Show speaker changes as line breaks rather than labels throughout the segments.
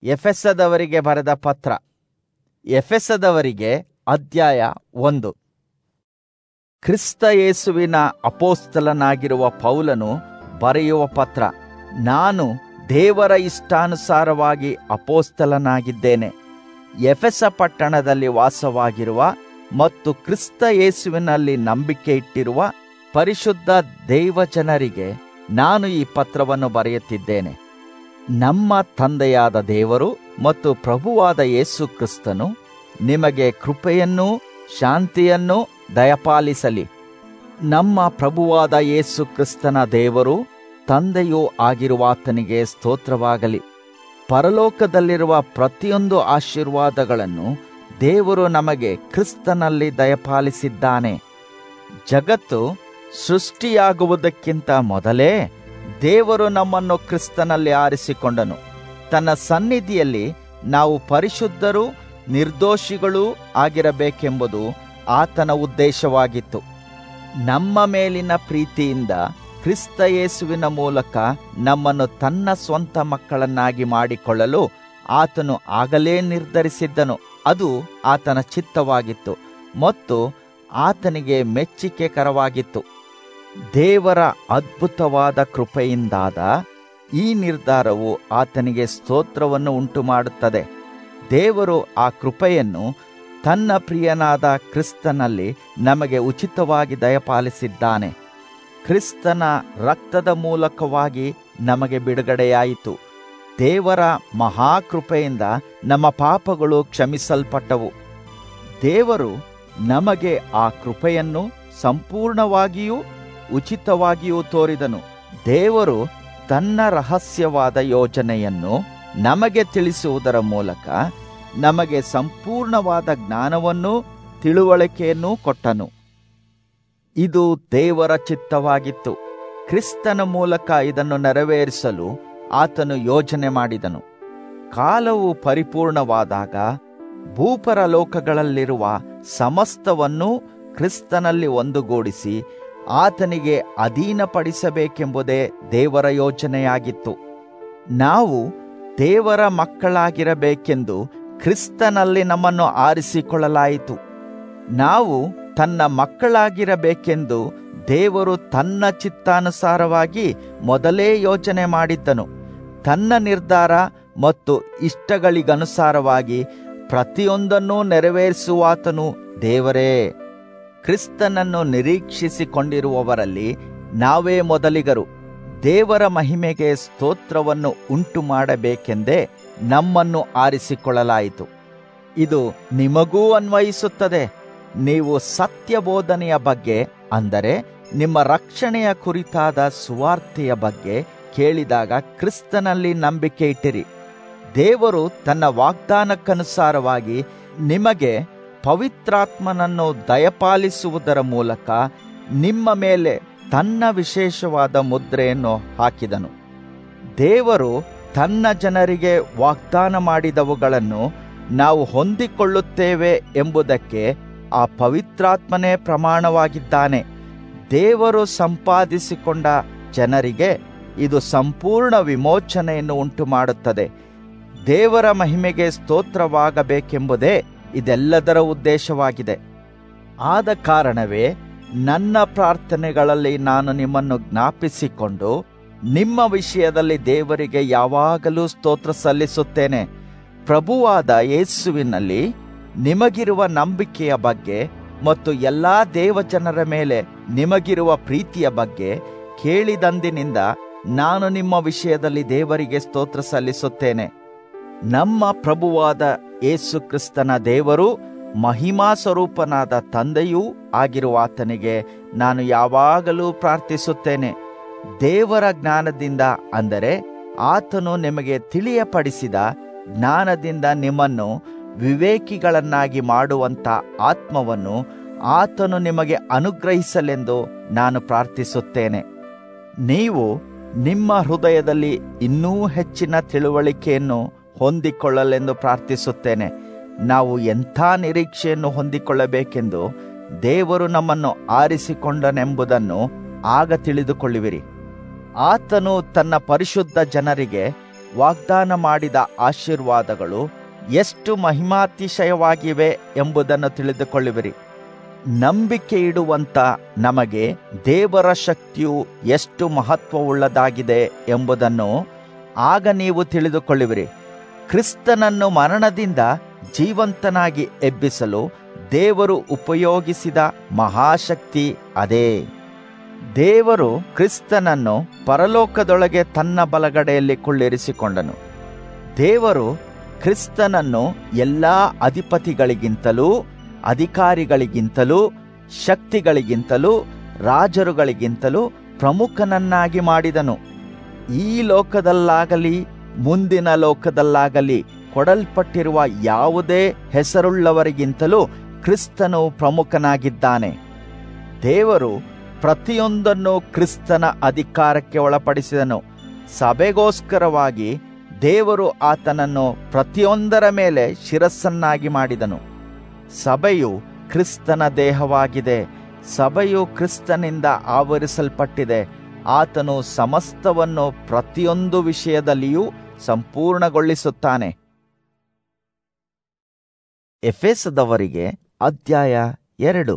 ಎಫೆಸದವರಿಗೆ ಬರೆದ ಪತ್ರ ಎಫೆಸದವರಿಗೆ ಅಧ್ಯಾಯ ಒಂದು ಕ್ರಿಸ್ತ ಯೇಸುವಿನ ಅಪೋಸ್ತಲನಾಗಿರುವ ಪೌಲನು ಬರೆಯುವ ಪತ್ರ ನಾನು ದೇವರ ಇಷ್ಟಾನುಸಾರವಾಗಿ ಅಪೋಸ್ತಲನಾಗಿದ್ದೇನೆ ಎಫೆಸ ಪಟ್ಟಣದಲ್ಲಿ ವಾಸವಾಗಿರುವ ಮತ್ತು ಕ್ರಿಸ್ತ ಯೇಸುವಿನಲ್ಲಿ ನಂಬಿಕೆ ಇಟ್ಟಿರುವ ಪರಿಶುದ್ಧ ದೈವಜನರಿಗೆ ನಾನು ಈ ಪತ್ರವನ್ನು ಬರೆಯುತ್ತಿದ್ದೇನೆ ನಮ್ಮ ತಂದೆಯಾದ ದೇವರು ಮತ್ತು ಪ್ರಭುವಾದ ಯೇಸು ಕ್ರಿಸ್ತನು ನಿಮಗೆ ಕೃಪೆಯನ್ನೂ ಶಾಂತಿಯನ್ನೂ ದಯಪಾಲಿಸಲಿ ನಮ್ಮ ಪ್ರಭುವಾದ ಯೇಸು ಕ್ರಿಸ್ತನ ದೇವರು ತಂದೆಯೂ ಆಗಿರುವಾತನಿಗೆ ಸ್ತೋತ್ರವಾಗಲಿ ಪರಲೋಕದಲ್ಲಿರುವ ಪ್ರತಿಯೊಂದು ಆಶೀರ್ವಾದಗಳನ್ನು ದೇವರು ನಮಗೆ ಕ್ರಿಸ್ತನಲ್ಲಿ ದಯಪಾಲಿಸಿದ್ದಾನೆ ಜಗತ್ತು ಸೃಷ್ಟಿಯಾಗುವುದಕ್ಕಿಂತ ಮೊದಲೇ ದೇವರು ನಮ್ಮನ್ನು ಕ್ರಿಸ್ತನಲ್ಲಿ ಆರಿಸಿಕೊಂಡನು ತನ್ನ ಸನ್ನಿಧಿಯಲ್ಲಿ ನಾವು ಪರಿಶುದ್ಧರೂ ನಿರ್ದೋಷಿಗಳೂ ಆಗಿರಬೇಕೆಂಬುದು ಆತನ ಉದ್ದೇಶವಾಗಿತ್ತು ನಮ್ಮ ಮೇಲಿನ ಪ್ರೀತಿಯಿಂದ ಕ್ರಿಸ್ತ ಯೇಸುವಿನ ಮೂಲಕ ನಮ್ಮನ್ನು ತನ್ನ ಸ್ವಂತ ಮಕ್ಕಳನ್ನಾಗಿ ಮಾಡಿಕೊಳ್ಳಲು ಆತನು ಆಗಲೇ ನಿರ್ಧರಿಸಿದ್ದನು ಅದು ಆತನ ಚಿತ್ತವಾಗಿತ್ತು ಮತ್ತು ಆತನಿಗೆ ಮೆಚ್ಚಿಕೆಕರವಾಗಿತ್ತು ದೇವರ ಅದ್ಭುತವಾದ ಕೃಪೆಯಿಂದಾದ ಈ ನಿರ್ಧಾರವು ಆತನಿಗೆ ಸ್ತೋತ್ರವನ್ನು ಉಂಟುಮಾಡುತ್ತದೆ ದೇವರು ಆ ಕೃಪೆಯನ್ನು ತನ್ನ ಪ್ರಿಯನಾದ ಕ್ರಿಸ್ತನಲ್ಲಿ ನಮಗೆ ಉಚಿತವಾಗಿ ದಯಪಾಲಿಸಿದ್ದಾನೆ ಕ್ರಿಸ್ತನ ರಕ್ತದ ಮೂಲಕವಾಗಿ ನಮಗೆ ಬಿಡುಗಡೆಯಾಯಿತು ದೇವರ ಮಹಾಕೃಪೆಯಿಂದ ನಮ್ಮ ಪಾಪಗಳು ಕ್ಷಮಿಸಲ್ಪಟ್ಟವು ದೇವರು ನಮಗೆ ಆ ಕೃಪೆಯನ್ನು ಸಂಪೂರ್ಣವಾಗಿಯೂ ಉಚಿತವಾಗಿಯೂ ತೋರಿದನು ದೇವರು ತನ್ನ ರಹಸ್ಯವಾದ ಯೋಜನೆಯನ್ನು ನಮಗೆ ತಿಳಿಸುವುದರ ಮೂಲಕ ನಮಗೆ ಸಂಪೂರ್ಣವಾದ ಜ್ಞಾನವನ್ನು ತಿಳುವಳಿಕೆಯನ್ನು ಕೊಟ್ಟನು ಇದು ದೇವರ ಚಿತ್ತವಾಗಿತ್ತು ಕ್ರಿಸ್ತನ ಮೂಲಕ ಇದನ್ನು ನೆರವೇರಿಸಲು ಆತನು ಯೋಜನೆ ಮಾಡಿದನು ಕಾಲವು ಪರಿಪೂರ್ಣವಾದಾಗ ಭೂಪರ ಲೋಕಗಳಲ್ಲಿರುವ ಸಮಸ್ತವನ್ನು ಕ್ರಿಸ್ತನಲ್ಲಿ ಒಂದುಗೂಡಿಸಿ ಆತನಿಗೆ ಅಧೀನಪಡಿಸಬೇಕೆಂಬುದೇ ದೇವರ ಯೋಜನೆಯಾಗಿತ್ತು ನಾವು ದೇವರ ಮಕ್ಕಳಾಗಿರಬೇಕೆಂದು ಕ್ರಿಸ್ತನಲ್ಲಿ ನಮ್ಮನ್ನು ಆರಿಸಿಕೊಳ್ಳಲಾಯಿತು ನಾವು ತನ್ನ ಮಕ್ಕಳಾಗಿರಬೇಕೆಂದು ದೇವರು ತನ್ನ ಚಿತ್ತಾನುಸಾರವಾಗಿ ಮೊದಲೇ ಯೋಚನೆ ಮಾಡಿದ್ದನು ತನ್ನ ನಿರ್ಧಾರ ಮತ್ತು ಇಷ್ಟಗಳಿಗನುಸಾರವಾಗಿ ಪ್ರತಿಯೊಂದನ್ನೂ ನೆರವೇರಿಸುವಾತನು ದೇವರೇ ಕ್ರಿಸ್ತನನ್ನು ನಿರೀಕ್ಷಿಸಿಕೊಂಡಿರುವವರಲ್ಲಿ ನಾವೇ ಮೊದಲಿಗರು ದೇವರ ಮಹಿಮೆಗೆ ಸ್ತೋತ್ರವನ್ನು ಉಂಟು ಮಾಡಬೇಕೆಂದೇ ನಮ್ಮನ್ನು ಆರಿಸಿಕೊಳ್ಳಲಾಯಿತು ಇದು ನಿಮಗೂ ಅನ್ವಯಿಸುತ್ತದೆ ನೀವು ಸತ್ಯ ಬೋಧನೆಯ ಬಗ್ಗೆ ಅಂದರೆ ನಿಮ್ಮ ರಕ್ಷಣೆಯ ಕುರಿತಾದ ಸುವಾರ್ತೆಯ ಬಗ್ಗೆ ಕೇಳಿದಾಗ ಕ್ರಿಸ್ತನಲ್ಲಿ ನಂಬಿಕೆ ಇಟ್ಟಿರಿ ದೇವರು ತನ್ನ ವಾಗ್ದಾನಕ್ಕನುಸಾರವಾಗಿ ನಿಮಗೆ ಪವಿತ್ರಾತ್ಮನನ್ನು ದಯಪಾಲಿಸುವುದರ ಮೂಲಕ ನಿಮ್ಮ ಮೇಲೆ ತನ್ನ ವಿಶೇಷವಾದ ಮುದ್ರೆಯನ್ನು ಹಾಕಿದನು ದೇವರು ತನ್ನ ಜನರಿಗೆ ವಾಗ್ದಾನ ಮಾಡಿದವುಗಳನ್ನು ನಾವು ಹೊಂದಿಕೊಳ್ಳುತ್ತೇವೆ ಎಂಬುದಕ್ಕೆ ಆ ಪವಿತ್ರಾತ್ಮನೇ ಪ್ರಮಾಣವಾಗಿದ್ದಾನೆ ದೇವರು ಸಂಪಾದಿಸಿಕೊಂಡ ಜನರಿಗೆ ಇದು ಸಂಪೂರ್ಣ ವಿಮೋಚನೆಯನ್ನು ಉಂಟು ಮಾಡುತ್ತದೆ ದೇವರ ಮಹಿಮೆಗೆ ಸ್ತೋತ್ರವಾಗಬೇಕೆಂಬುದೇ ಇದೆಲ್ಲದರ ಉದ್ದೇಶವಾಗಿದೆ ಆದ ಕಾರಣವೇ ನನ್ನ ಪ್ರಾರ್ಥನೆಗಳಲ್ಲಿ ನಾನು ನಿಮ್ಮನ್ನು ಜ್ಞಾಪಿಸಿಕೊಂಡು ನಿಮ್ಮ ವಿಷಯದಲ್ಲಿ ದೇವರಿಗೆ ಯಾವಾಗಲೂ ಸ್ತೋತ್ರ ಸಲ್ಲಿಸುತ್ತೇನೆ ಪ್ರಭುವಾದ ಯೇಸುವಿನಲ್ಲಿ ನಿಮಗಿರುವ ನಂಬಿಕೆಯ ಬಗ್ಗೆ ಮತ್ತು ಎಲ್ಲಾ ದೇವಜನರ ಮೇಲೆ ನಿಮಗಿರುವ ಪ್ರೀತಿಯ ಬಗ್ಗೆ ಕೇಳಿದಂದಿನಿಂದ ನಾನು ನಿಮ್ಮ ವಿಷಯದಲ್ಲಿ ದೇವರಿಗೆ ಸ್ತೋತ್ರ ಸಲ್ಲಿಸುತ್ತೇನೆ ನಮ್ಮ ಪ್ರಭುವಾದ ಯೇಸು ಕ್ರಿಸ್ತನ ದೇವರು ಮಹಿಮಾ ಸ್ವರೂಪನಾದ ತಂದೆಯೂ ಆಗಿರುವ ಆತನಿಗೆ ನಾನು ಯಾವಾಗಲೂ ಪ್ರಾರ್ಥಿಸುತ್ತೇನೆ ದೇವರ ಜ್ಞಾನದಿಂದ ಅಂದರೆ ಆತನು ನಿಮಗೆ ತಿಳಿಯಪಡಿಸಿದ ಜ್ಞಾನದಿಂದ ನಿಮ್ಮನ್ನು ವಿವೇಕಿಗಳನ್ನಾಗಿ ಮಾಡುವಂತ ಆತ್ಮವನ್ನು ಆತನು ನಿಮಗೆ ಅನುಗ್ರಹಿಸಲೆಂದು ನಾನು ಪ್ರಾರ್ಥಿಸುತ್ತೇನೆ ನೀವು ನಿಮ್ಮ ಹೃದಯದಲ್ಲಿ ಇನ್ನೂ ಹೆಚ್ಚಿನ ತಿಳುವಳಿಕೆಯನ್ನು ಹೊಂದಿಕೊಳ್ಳಲೆಂದು ಪ್ರಾರ್ಥಿಸುತ್ತೇನೆ ನಾವು ಎಂಥ ನಿರೀಕ್ಷೆಯನ್ನು ಹೊಂದಿಕೊಳ್ಳಬೇಕೆಂದು ದೇವರು ನಮ್ಮನ್ನು ಆರಿಸಿಕೊಂಡನೆಂಬುದನ್ನು ಆಗ ತಿಳಿದುಕೊಳ್ಳುವಿರಿ ಆತನು ತನ್ನ ಪರಿಶುದ್ಧ ಜನರಿಗೆ ವಾಗ್ದಾನ ಮಾಡಿದ ಆಶೀರ್ವಾದಗಳು ಎಷ್ಟು ಮಹಿಮಾತಿಶಯವಾಗಿವೆ ಎಂಬುದನ್ನು ತಿಳಿದುಕೊಳ್ಳುವಿರಿ ನಂಬಿಕೆ ಇಡುವಂತ ನಮಗೆ ದೇವರ ಶಕ್ತಿಯು ಎಷ್ಟು ಮಹತ್ವವುಳ್ಳದಾಗಿದೆ ಎಂಬುದನ್ನು ಆಗ ನೀವು ತಿಳಿದುಕೊಳ್ಳುವಿರಿ ಕ್ರಿಸ್ತನನ್ನು ಮರಣದಿಂದ ಜೀವಂತನಾಗಿ ಎಬ್ಬಿಸಲು ದೇವರು ಉಪಯೋಗಿಸಿದ ಮಹಾಶಕ್ತಿ ಅದೇ ದೇವರು ಕ್ರಿಸ್ತನನ್ನು ಪರಲೋಕದೊಳಗೆ ತನ್ನ ಬಲಗಡೆಯಲ್ಲಿ ಕುಳ್ಳಿರಿಸಿಕೊಂಡನು ದೇವರು ಕ್ರಿಸ್ತನನ್ನು ಎಲ್ಲಾ ಅಧಿಪತಿಗಳಿಗಿಂತಲೂ ಅಧಿಕಾರಿಗಳಿಗಿಂತಲೂ ಶಕ್ತಿಗಳಿಗಿಂತಲೂ ರಾಜರುಗಳಿಗಿಂತಲೂ ಪ್ರಮುಖನನ್ನಾಗಿ ಮಾಡಿದನು ಈ ಲೋಕದಲ್ಲಾಗಲಿ ಮುಂದಿನ ಲೋಕದಲ್ಲಾಗಲಿ ಕೊಡಲ್ಪಟ್ಟಿರುವ ಯಾವುದೇ ಹೆಸರುಳ್ಳವರಿಗಿಂತಲೂ ಕ್ರಿಸ್ತನು ಪ್ರಮುಖನಾಗಿದ್ದಾನೆ ದೇವರು ಪ್ರತಿಯೊಂದನ್ನು ಕ್ರಿಸ್ತನ ಅಧಿಕಾರಕ್ಕೆ ಒಳಪಡಿಸಿದನು ಸಭೆಗೋಸ್ಕರವಾಗಿ ದೇವರು ಆತನನ್ನು ಪ್ರತಿಯೊಂದರ ಮೇಲೆ ಶಿರಸ್ಸನ್ನಾಗಿ ಮಾಡಿದನು ಸಭೆಯು ಕ್ರಿಸ್ತನ ದೇಹವಾಗಿದೆ ಸಭೆಯು ಕ್ರಿಸ್ತನಿಂದ ಆವರಿಸಲ್ಪಟ್ಟಿದೆ ಆತನು ಸಮಸ್ತವನ್ನು ಪ್ರತಿಯೊಂದು ವಿಷಯದಲ್ಲಿಯೂ ಸಂಪೂರ್ಣಗೊಳಿಸುತ್ತಾನೆ ಎಫೆಸದವರಿಗೆ ಅಧ್ಯಾಯ ಎರಡು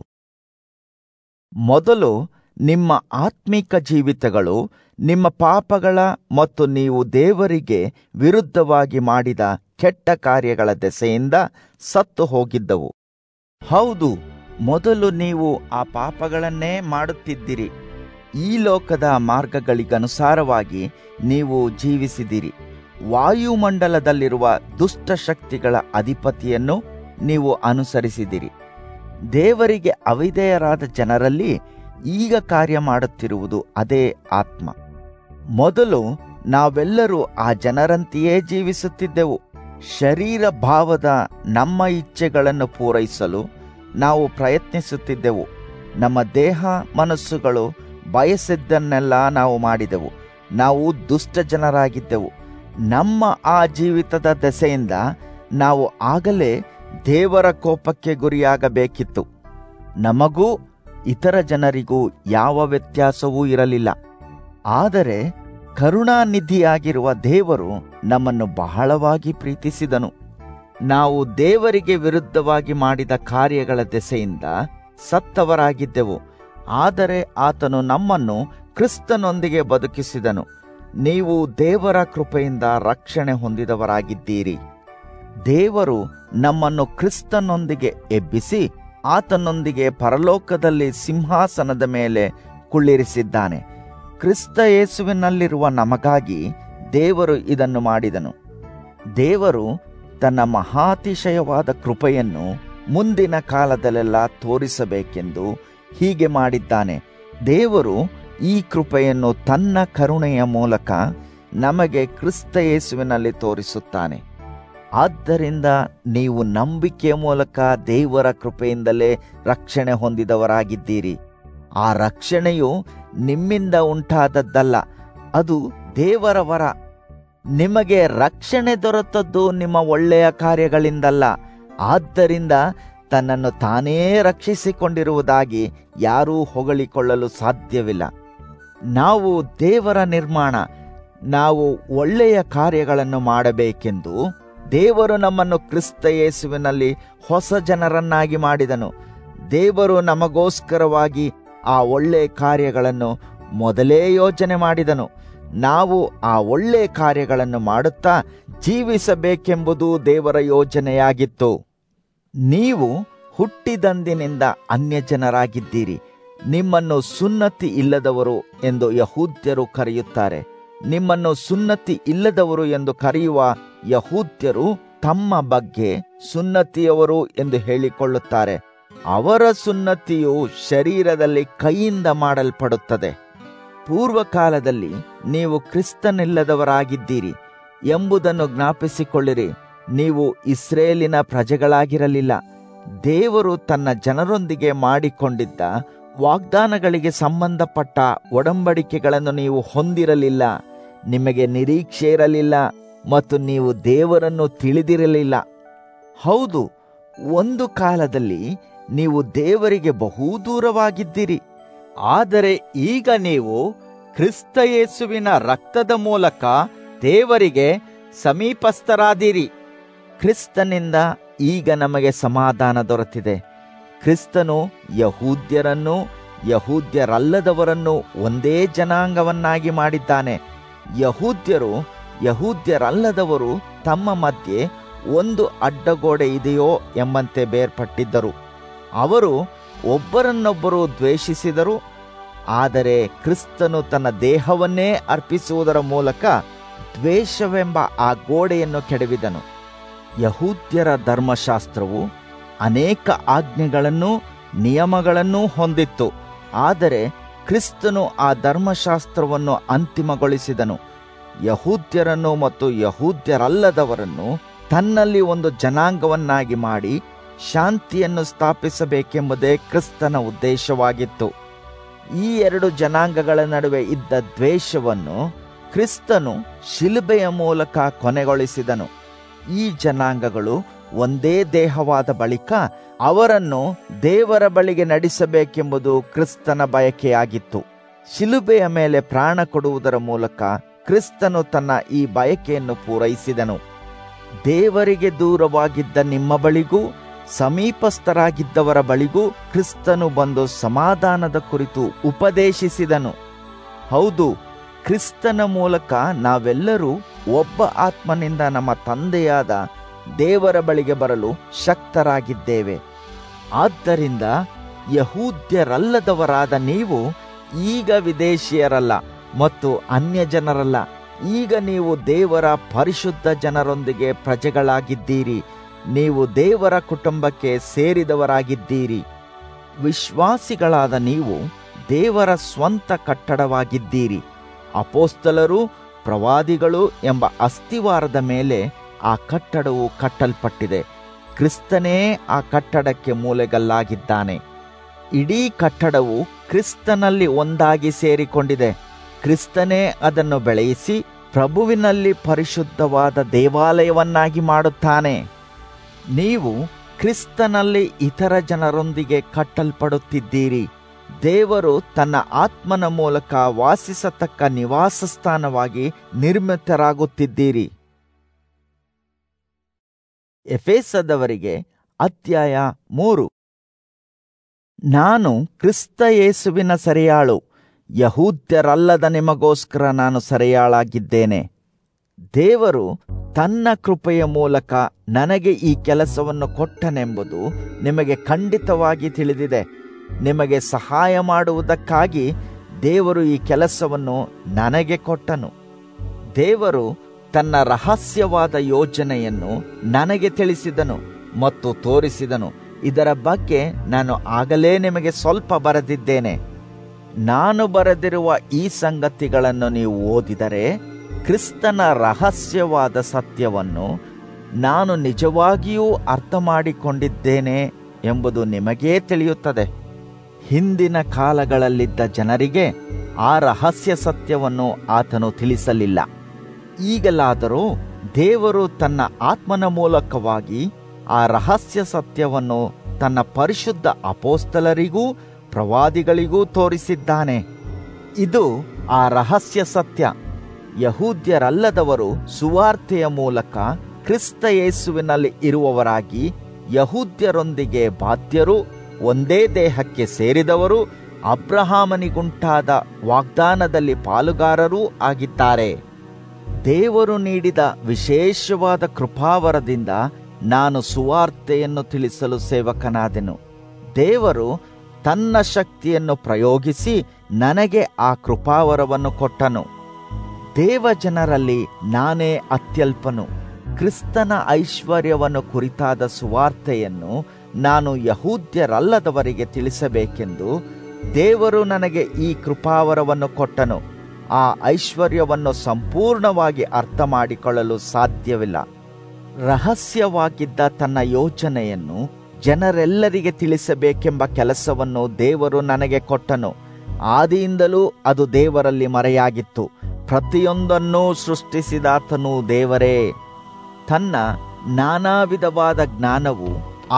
ಮೊದಲು ನಿಮ್ಮ ಆತ್ಮಿಕ ಜೀವಿತಗಳು ನಿಮ್ಮ ಪಾಪಗಳ ಮತ್ತು ನೀವು ದೇವರಿಗೆ ವಿರುದ್ಧವಾಗಿ ಮಾಡಿದ ಕೆಟ್ಟ ಕಾರ್ಯಗಳ ದೆಸೆಯಿಂದ ಸತ್ತು ಹೋಗಿದ್ದವು ಹೌದು ಮೊದಲು ನೀವು ಆ ಪಾಪಗಳನ್ನೇ ಮಾಡುತ್ತಿದ್ದಿರಿ ಈ ಲೋಕದ ಮಾರ್ಗಗಳಿಗನುಸಾರವಾಗಿ ನೀವು ಜೀವಿಸಿದಿರಿ ವಾಯುಮಂಡಲದಲ್ಲಿರುವ ದುಷ್ಟ ಶಕ್ತಿಗಳ ಅಧಿಪತಿಯನ್ನು ನೀವು ಅನುಸರಿಸಿದಿರಿ ದೇವರಿಗೆ ಅವಿಧೇಯರಾದ ಜನರಲ್ಲಿ ಈಗ ಕಾರ್ಯ ಮಾಡುತ್ತಿರುವುದು ಅದೇ ಆತ್ಮ ಮೊದಲು ನಾವೆಲ್ಲರೂ ಆ ಜನರಂತೆಯೇ ಜೀವಿಸುತ್ತಿದ್ದೆವು ಶರೀರ ಭಾವದ ನಮ್ಮ ಇಚ್ಛೆಗಳನ್ನು ಪೂರೈಸಲು ನಾವು ಪ್ರಯತ್ನಿಸುತ್ತಿದ್ದೆವು ನಮ್ಮ ದೇಹ ಮನಸ್ಸುಗಳು ಬಯಸಿದ್ದನ್ನೆಲ್ಲ ನಾವು ಮಾಡಿದೆವು ನಾವು ದುಷ್ಟ ಜನರಾಗಿದ್ದೆವು ನಮ್ಮ ಆ ಜೀವಿತದ ದೆಸೆಯಿಂದ ನಾವು ಆಗಲೇ ದೇವರ ಕೋಪಕ್ಕೆ ಗುರಿಯಾಗಬೇಕಿತ್ತು ನಮಗೂ ಇತರ ಜನರಿಗೂ ಯಾವ ವ್ಯತ್ಯಾಸವೂ ಇರಲಿಲ್ಲ ಆದರೆ ಕರುಣಾನಿಧಿಯಾಗಿರುವ ದೇವರು ನಮ್ಮನ್ನು ಬಹಳವಾಗಿ ಪ್ರೀತಿಸಿದನು ನಾವು ದೇವರಿಗೆ ವಿರುದ್ಧವಾಗಿ ಮಾಡಿದ ಕಾರ್ಯಗಳ ದೆಸೆಯಿಂದ ಸತ್ತವರಾಗಿದ್ದೆವು ಆದರೆ ಆತನು ನಮ್ಮನ್ನು ಕ್ರಿಸ್ತನೊಂದಿಗೆ ಬದುಕಿಸಿದನು ನೀವು ದೇವರ ಕೃಪೆಯಿಂದ ರಕ್ಷಣೆ ಹೊಂದಿದವರಾಗಿದ್ದೀರಿ ದೇವರು ನಮ್ಮನ್ನು ಕ್ರಿಸ್ತನೊಂದಿಗೆ ಎಬ್ಬಿಸಿ ಆತನೊಂದಿಗೆ ಪರಲೋಕದಲ್ಲಿ ಸಿಂಹಾಸನದ ಮೇಲೆ ಕುಳ್ಳಿರಿಸಿದ್ದಾನೆ ಕ್ರಿಸ್ತ ಯೇಸುವಿನಲ್ಲಿರುವ ನಮಗಾಗಿ ದೇವರು ಇದನ್ನು ಮಾಡಿದನು ದೇವರು ತನ್ನ ಮಹಾತಿಶಯವಾದ ಕೃಪೆಯನ್ನು ಮುಂದಿನ ಕಾಲದಲ್ಲೆಲ್ಲ ತೋರಿಸಬೇಕೆಂದು ಹೀಗೆ ಮಾಡಿದ್ದಾನೆ ದೇವರು ಈ ಕೃಪೆಯನ್ನು ತನ್ನ ಕರುಣೆಯ ಮೂಲಕ ನಮಗೆ ಕ್ರಿಸ್ತ ಯೇಸುವಿನಲ್ಲಿ ತೋರಿಸುತ್ತಾನೆ ಆದ್ದರಿಂದ ನೀವು ನಂಬಿಕೆಯ ಮೂಲಕ ದೇವರ ಕೃಪೆಯಿಂದಲೇ ರಕ್ಷಣೆ ಹೊಂದಿದವರಾಗಿದ್ದೀರಿ ಆ ರಕ್ಷಣೆಯು ನಿಮ್ಮಿಂದ ಉಂಟಾದದ್ದಲ್ಲ ಅದು ದೇವರ ವರ ನಿಮಗೆ ರಕ್ಷಣೆ ದೊರೆತದ್ದು ನಿಮ್ಮ ಒಳ್ಳೆಯ ಕಾರ್ಯಗಳಿಂದಲ್ಲ ಆದ್ದರಿಂದ ತನ್ನನ್ನು ತಾನೇ ರಕ್ಷಿಸಿಕೊಂಡಿರುವುದಾಗಿ ಯಾರೂ ಹೊಗಳಿಕೊಳ್ಳಲು ಸಾಧ್ಯವಿಲ್ಲ ನಾವು ದೇವರ ನಿರ್ಮಾಣ ನಾವು ಒಳ್ಳೆಯ ಕಾರ್ಯಗಳನ್ನು ಮಾಡಬೇಕೆಂದು ದೇವರು ನಮ್ಮನ್ನು ಕ್ರಿಸ್ತ ಯೇಸುವಿನಲ್ಲಿ ಹೊಸ ಜನರನ್ನಾಗಿ ಮಾಡಿದನು ದೇವರು ನಮಗೋಸ್ಕರವಾಗಿ ಆ ಒಳ್ಳೆಯ ಕಾರ್ಯಗಳನ್ನು ಮೊದಲೇ ಯೋಚನೆ ಮಾಡಿದನು ನಾವು ಆ ಒಳ್ಳೆಯ ಕಾರ್ಯಗಳನ್ನು ಮಾಡುತ್ತಾ ಜೀವಿಸಬೇಕೆಂಬುದು ದೇವರ ಯೋಜನೆಯಾಗಿತ್ತು ನೀವು ಹುಟ್ಟಿದಂದಿನಿಂದ ಅನ್ಯಜನರಾಗಿದ್ದೀರಿ ನಿಮ್ಮನ್ನು ಸುನ್ನತಿ ಇಲ್ಲದವರು ಎಂದು ಯಹೂದ್ಯರು ಕರೆಯುತ್ತಾರೆ ನಿಮ್ಮನ್ನು ಸುನ್ನತಿ ಇಲ್ಲದವರು ಎಂದು ಕರೆಯುವ ಯಹೂದ್ಯರು ತಮ್ಮ ಬಗ್ಗೆ ಸುನ್ನತಿಯವರು ಎಂದು ಹೇಳಿಕೊಳ್ಳುತ್ತಾರೆ ಅವರ ಸುನ್ನತಿಯು ಶರೀರದಲ್ಲಿ ಕೈಯಿಂದ ಮಾಡಲ್ಪಡುತ್ತದೆ ಪೂರ್ವಕಾಲದಲ್ಲಿ ನೀವು ಕ್ರಿಸ್ತನಿಲ್ಲದವರಾಗಿದ್ದೀರಿ ಎಂಬುದನ್ನು ಜ್ಞಾಪಿಸಿಕೊಳ್ಳಿರಿ ನೀವು ಇಸ್ರೇಲಿನ ಪ್ರಜೆಗಳಾಗಿರಲಿಲ್ಲ ದೇವರು ತನ್ನ ಜನರೊಂದಿಗೆ ಮಾಡಿಕೊಂಡಿದ್ದ ವಾಗ್ದಾನಗಳಿಗೆ ಸಂಬಂಧಪಟ್ಟ ಒಡಂಬಡಿಕೆಗಳನ್ನು ನೀವು ಹೊಂದಿರಲಿಲ್ಲ ನಿಮಗೆ ನಿರೀಕ್ಷೆ ಇರಲಿಲ್ಲ ಮತ್ತು ನೀವು ದೇವರನ್ನು ತಿಳಿದಿರಲಿಲ್ಲ ಹೌದು ಒಂದು ಕಾಲದಲ್ಲಿ ನೀವು ದೇವರಿಗೆ ಬಹು ದೂರವಾಗಿದ್ದಿರಿ ಆದರೆ ಈಗ ನೀವು ಕ್ರಿಸ್ತ ಯೇಸುವಿನ ರಕ್ತದ ಮೂಲಕ ದೇವರಿಗೆ ಸಮೀಪಸ್ಥರಾದಿರಿ ಕ್ರಿಸ್ತನಿಂದ ಈಗ ನಮಗೆ ಸಮಾಧಾನ ದೊರೆತಿದೆ ಕ್ರಿಸ್ತನು ಯಹೂದ್ಯರನ್ನು ಯಹೂದ್ಯರಲ್ಲದವರನ್ನು ಒಂದೇ ಜನಾಂಗವನ್ನಾಗಿ ಮಾಡಿದ್ದಾನೆ ಯಹೂದ್ಯರು ಯಹೂದ್ಯರಲ್ಲದವರು ತಮ್ಮ ಮಧ್ಯೆ ಒಂದು ಅಡ್ಡಗೋಡೆ ಇದೆಯೋ ಎಂಬಂತೆ ಬೇರ್ಪಟ್ಟಿದ್ದರು ಅವರು ಒಬ್ಬರನ್ನೊಬ್ಬರು ದ್ವೇಷಿಸಿದರು ಆದರೆ ಕ್ರಿಸ್ತನು ತನ್ನ ದೇಹವನ್ನೇ ಅರ್ಪಿಸುವುದರ ಮೂಲಕ ದ್ವೇಷವೆಂಬ ಆ ಗೋಡೆಯನ್ನು ಕೆಡವಿದನು ಯಹೂದ್ಯರ ಧರ್ಮಶಾಸ್ತ್ರವು ಅನೇಕ ಆಜ್ಞೆಗಳನ್ನು ನಿಯಮಗಳನ್ನೂ ಹೊಂದಿತ್ತು ಆದರೆ ಕ್ರಿಸ್ತನು ಆ ಧರ್ಮಶಾಸ್ತ್ರವನ್ನು ಅಂತಿಮಗೊಳಿಸಿದನು ಯಹೂದ್ಯರನ್ನು ಮತ್ತು ಯಹೂದ್ಯರಲ್ಲದವರನ್ನು ತನ್ನಲ್ಲಿ ಒಂದು ಜನಾಂಗವನ್ನಾಗಿ ಮಾಡಿ ಶಾಂತಿಯನ್ನು ಸ್ಥಾಪಿಸಬೇಕೆಂಬುದೇ ಕ್ರಿಸ್ತನ ಉದ್ದೇಶವಾಗಿತ್ತು ಈ ಎರಡು ಜನಾಂಗಗಳ ನಡುವೆ ಇದ್ದ ದ್ವೇಷವನ್ನು ಕ್ರಿಸ್ತನು ಶಿಲುಬೆಯ ಮೂಲಕ ಕೊನೆಗೊಳಿಸಿದನು ಈ ಜನಾಂಗಗಳು ಒಂದೇ ದೇಹವಾದ ಬಳಿಕ ಅವರನ್ನು ದೇವರ ಬಳಿಗೆ ನಡೆಸಬೇಕೆಂಬುದು ಕ್ರಿಸ್ತನ ಬಯಕೆಯಾಗಿತ್ತು ಶಿಲುಬೆಯ ಮೇಲೆ ಪ್ರಾಣ ಕೊಡುವುದರ ಮೂಲಕ ಕ್ರಿಸ್ತನು ತನ್ನ ಈ ಬಯಕೆಯನ್ನು ಪೂರೈಸಿದನು ದೇವರಿಗೆ ದೂರವಾಗಿದ್ದ ನಿಮ್ಮ ಬಳಿಗೂ ಸಮೀಪಸ್ಥರಾಗಿದ್ದವರ ಬಳಿಗೂ ಕ್ರಿಸ್ತನು ಬಂದು ಸಮಾಧಾನದ ಕುರಿತು ಉಪದೇಶಿಸಿದನು ಹೌದು ಕ್ರಿಸ್ತನ ಮೂಲಕ ನಾವೆಲ್ಲರೂ ಒಬ್ಬ ಆತ್ಮನಿಂದ ನಮ್ಮ ತಂದೆಯಾದ ದೇವರ ಬಳಿಗೆ ಬರಲು ಶಕ್ತರಾಗಿದ್ದೇವೆ ಆದ್ದರಿಂದ ಯಹೂದ್ಯರಲ್ಲದವರಾದ ನೀವು ಈಗ ವಿದೇಶಿಯರಲ್ಲ ಮತ್ತು ಅನ್ಯ ಜನರಲ್ಲ ಈಗ ನೀವು ದೇವರ ಪರಿಶುದ್ಧ ಜನರೊಂದಿಗೆ ಪ್ರಜೆಗಳಾಗಿದ್ದೀರಿ ನೀವು ದೇವರ ಕುಟುಂಬಕ್ಕೆ ಸೇರಿದವರಾಗಿದ್ದೀರಿ ವಿಶ್ವಾಸಿಗಳಾದ ನೀವು ದೇವರ ಸ್ವಂತ ಕಟ್ಟಡವಾಗಿದ್ದೀರಿ ಅಪೋಸ್ತಲರು ಪ್ರವಾದಿಗಳು ಎಂಬ ಅಸ್ಥಿವಾರದ ಮೇಲೆ ಆ ಕಟ್ಟಡವು ಕಟ್ಟಲ್ಪಟ್ಟಿದೆ ಕ್ರಿಸ್ತನೇ ಆ ಕಟ್ಟಡಕ್ಕೆ ಮೂಲೆಗಲ್ಲಾಗಿದ್ದಾನೆ ಇಡೀ ಕಟ್ಟಡವು ಕ್ರಿಸ್ತನಲ್ಲಿ ಒಂದಾಗಿ ಸೇರಿಕೊಂಡಿದೆ ಕ್ರಿಸ್ತನೇ ಅದನ್ನು ಬೆಳೆಯಿಸಿ ಪ್ರಭುವಿನಲ್ಲಿ ಪರಿಶುದ್ಧವಾದ ದೇವಾಲಯವನ್ನಾಗಿ ಮಾಡುತ್ತಾನೆ ನೀವು ಕ್ರಿಸ್ತನಲ್ಲಿ ಇತರ ಜನರೊಂದಿಗೆ ಕಟ್ಟಲ್ಪಡುತ್ತಿದ್ದೀರಿ ದೇವರು ತನ್ನ ಆತ್ಮನ ಮೂಲಕ ವಾಸಿಸತಕ್ಕ ನಿವಾಸ ಸ್ಥಾನವಾಗಿ ನಿರ್ಮಿತರಾಗುತ್ತಿದ್ದೀರಿ ಎಫೇಸದವರಿಗೆ ಅಧ್ಯಾಯ ಮೂರು ನಾನು ಕ್ರಿಸ್ತ ಯೇಸುವಿನ ಸೆರೆಯಾಳು ಯಹೂದ್ಯರಲ್ಲದ ನಿಮಗೋಸ್ಕರ ನಾನು ಸೆರೆಯಾಳಾಗಿದ್ದೇನೆ ದೇವರು ತನ್ನ ಕೃಪೆಯ ಮೂಲಕ ನನಗೆ ಈ ಕೆಲಸವನ್ನು ಕೊಟ್ಟನೆಂಬುದು ನಿಮಗೆ ಖಂಡಿತವಾಗಿ ತಿಳಿದಿದೆ ನಿಮಗೆ ಸಹಾಯ ಮಾಡುವುದಕ್ಕಾಗಿ ದೇವರು ಈ ಕೆಲಸವನ್ನು ನನಗೆ ಕೊಟ್ಟನು ದೇವರು ತನ್ನ ರಹಸ್ಯವಾದ ಯೋಜನೆಯನ್ನು ನನಗೆ ತಿಳಿಸಿದನು ಮತ್ತು ತೋರಿಸಿದನು ಇದರ ಬಗ್ಗೆ ನಾನು ಆಗಲೇ ನಿಮಗೆ ಸ್ವಲ್ಪ ಬರೆದಿದ್ದೇನೆ ನಾನು ಬರೆದಿರುವ ಈ ಸಂಗತಿಗಳನ್ನು ನೀವು ಓದಿದರೆ ಕ್ರಿಸ್ತನ ರಹಸ್ಯವಾದ ಸತ್ಯವನ್ನು ನಾನು ನಿಜವಾಗಿಯೂ ಅರ್ಥ ಮಾಡಿಕೊಂಡಿದ್ದೇನೆ ಎಂಬುದು ನಿಮಗೇ ತಿಳಿಯುತ್ತದೆ ಹಿಂದಿನ ಕಾಲಗಳಲ್ಲಿದ್ದ ಜನರಿಗೆ ಆ ರಹಸ್ಯ ಸತ್ಯವನ್ನು ಆತನು ತಿಳಿಸಲಿಲ್ಲ ಈಗಲಾದರೂ ದೇವರು ತನ್ನ ಆತ್ಮನ ಮೂಲಕವಾಗಿ ಆ ರಹಸ್ಯ ಸತ್ಯವನ್ನು ತನ್ನ ಪರಿಶುದ್ಧ ಅಪೋಸ್ತಲರಿಗೂ ಪ್ರವಾದಿಗಳಿಗೂ ತೋರಿಸಿದ್ದಾನೆ ಇದು ಆ ರಹಸ್ಯ ಸತ್ಯ ಯಹೂದ್ಯರಲ್ಲದವರು ಸುವಾರ್ತೆಯ ಮೂಲಕ ಕ್ರಿಸ್ತ ಯೇಸುವಿನಲ್ಲಿ ಇರುವವರಾಗಿ ಯಹೂದ್ಯರೊಂದಿಗೆ ಬಾಧ್ಯರು ಒಂದೇ ದೇಹಕ್ಕೆ ಸೇರಿದವರು ಅಬ್ರಹಾಮನಿಗುಂಟಾದ ವಾಗ್ದಾನದಲ್ಲಿ ಪಾಲುಗಾರರೂ ಆಗಿದ್ದಾರೆ ದೇವರು ನೀಡಿದ ವಿಶೇಷವಾದ ಕೃಪಾವರದಿಂದ ನಾನು ಸುವಾರ್ತೆಯನ್ನು ತಿಳಿಸಲು ಸೇವಕನಾದೆನು ದೇವರು ತನ್ನ ಶಕ್ತಿಯನ್ನು ಪ್ರಯೋಗಿಸಿ ನನಗೆ ಆ ಕೃಪಾವರವನ್ನು ಕೊಟ್ಟನು ದೇವಜನರಲ್ಲಿ ನಾನೇ ಅತ್ಯಲ್ಪನು ಕ್ರಿಸ್ತನ ಐಶ್ವರ್ಯವನ್ನು ಕುರಿತಾದ ಸುವಾರ್ತೆಯನ್ನು ನಾನು ಯಹೂದ್ಯರಲ್ಲದವರಿಗೆ ತಿಳಿಸಬೇಕೆಂದು ದೇವರು ನನಗೆ ಈ ಕೃಪಾವರವನ್ನು ಕೊಟ್ಟನು ಆ ಐಶ್ವರ್ಯವನ್ನು ಸಂಪೂರ್ಣವಾಗಿ ಅರ್ಥ ಮಾಡಿಕೊಳ್ಳಲು ಸಾಧ್ಯವಿಲ್ಲ ರಹಸ್ಯವಾಗಿದ್ದ ತನ್ನ ಯೋಚನೆಯನ್ನು ಜನರೆಲ್ಲರಿಗೆ ತಿಳಿಸಬೇಕೆಂಬ ಕೆಲಸವನ್ನು ದೇವರು ನನಗೆ ಕೊಟ್ಟನು ಆದಿಯಿಂದಲೂ ಅದು ದೇವರಲ್ಲಿ ಮರೆಯಾಗಿತ್ತು ಪ್ರತಿಯೊಂದನ್ನೂ ಸೃಷ್ಟಿಸಿದಾತನು ದೇವರೇ ತನ್ನ ನಾನಾ ವಿಧವಾದ ಜ್ಞಾನವು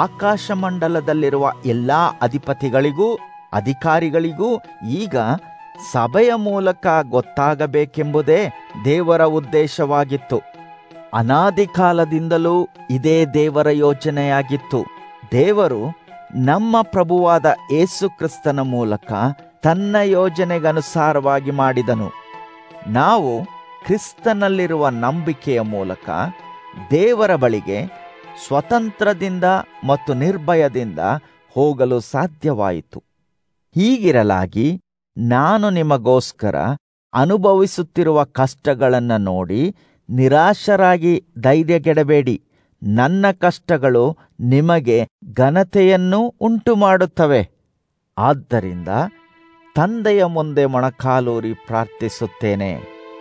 ಆಕಾಶಮಂಡಲದಲ್ಲಿರುವ ಎಲ್ಲಾ ಅಧಿಪತಿಗಳಿಗೂ ಅಧಿಕಾರಿಗಳಿಗೂ ಈಗ ಸಭೆಯ ಮೂಲಕ ಗೊತ್ತಾಗಬೇಕೆಂಬುದೇ ದೇವರ ಉದ್ದೇಶವಾಗಿತ್ತು ಅನಾದಿ ಕಾಲದಿಂದಲೂ ಇದೇ ದೇವರ ಯೋಚನೆಯಾಗಿತ್ತು ದೇವರು ನಮ್ಮ ಪ್ರಭುವಾದ ಏಸು ಕ್ರಿಸ್ತನ ಮೂಲಕ ತನ್ನ ಯೋಜನೆಗನುಸಾರವಾಗಿ ಮಾಡಿದನು ನಾವು ಕ್ರಿಸ್ತನಲ್ಲಿರುವ ನಂಬಿಕೆಯ ಮೂಲಕ ದೇವರ ಬಳಿಗೆ ಸ್ವತಂತ್ರದಿಂದ ಮತ್ತು ನಿರ್ಭಯದಿಂದ ಹೋಗಲು ಸಾಧ್ಯವಾಯಿತು ಹೀಗಿರಲಾಗಿ ನಾನು ನಿಮಗೋಸ್ಕರ ಅನುಭವಿಸುತ್ತಿರುವ ಕಷ್ಟಗಳನ್ನು ನೋಡಿ ನಿರಾಶರಾಗಿ ಧೈರ್ಯಗೆಡಬೇಡಿ ನನ್ನ ಕಷ್ಟಗಳು ನಿಮಗೆ ಘನತೆಯನ್ನು ಉಂಟು ಮಾಡುತ್ತವೆ ಆದ್ದರಿಂದ ತಂದೆಯ ಮುಂದೆ ಮೊಣಕಾಲೂರಿ ಪ್ರಾರ್ಥಿಸುತ್ತೇನೆ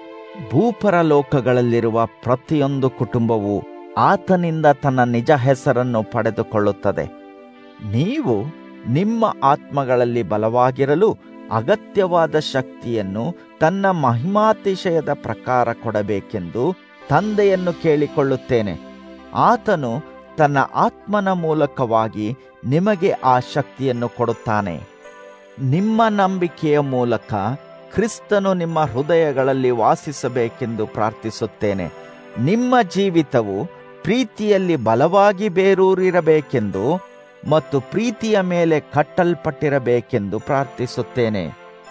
ಭೂಪರ ಲೋಕಗಳಲ್ಲಿರುವ ಪ್ರತಿಯೊಂದು ಕುಟುಂಬವು ಆತನಿಂದ ತನ್ನ ನಿಜ ಹೆಸರನ್ನು ಪಡೆದುಕೊಳ್ಳುತ್ತದೆ ನೀವು ನಿಮ್ಮ ಆತ್ಮಗಳಲ್ಲಿ ಬಲವಾಗಿರಲು ಅಗತ್ಯವಾದ ಶಕ್ತಿಯನ್ನು ತನ್ನ ಮಹಿಮಾತಿಶಯದ ಪ್ರಕಾರ ಕೊಡಬೇಕೆಂದು ತಂದೆಯನ್ನು ಕೇಳಿಕೊಳ್ಳುತ್ತೇನೆ ಆತನು ತನ್ನ ಆತ್ಮನ ಮೂಲಕವಾಗಿ ನಿಮಗೆ ಆ ಶಕ್ತಿಯನ್ನು ಕೊಡುತ್ತಾನೆ ನಿಮ್ಮ ನಂಬಿಕೆಯ ಮೂಲಕ ಕ್ರಿಸ್ತನು ನಿಮ್ಮ ಹೃದಯಗಳಲ್ಲಿ ವಾಸಿಸಬೇಕೆಂದು ಪ್ರಾರ್ಥಿಸುತ್ತೇನೆ ನಿಮ್ಮ ಜೀವಿತವು ಪ್ರೀತಿಯಲ್ಲಿ ಬಲವಾಗಿ ಬೇರೂರಿರಬೇಕೆಂದು ಮತ್ತು ಪ್ರೀತಿಯ ಮೇಲೆ ಕಟ್ಟಲ್ಪಟ್ಟಿರಬೇಕೆಂದು ಪ್ರಾರ್ಥಿಸುತ್ತೇನೆ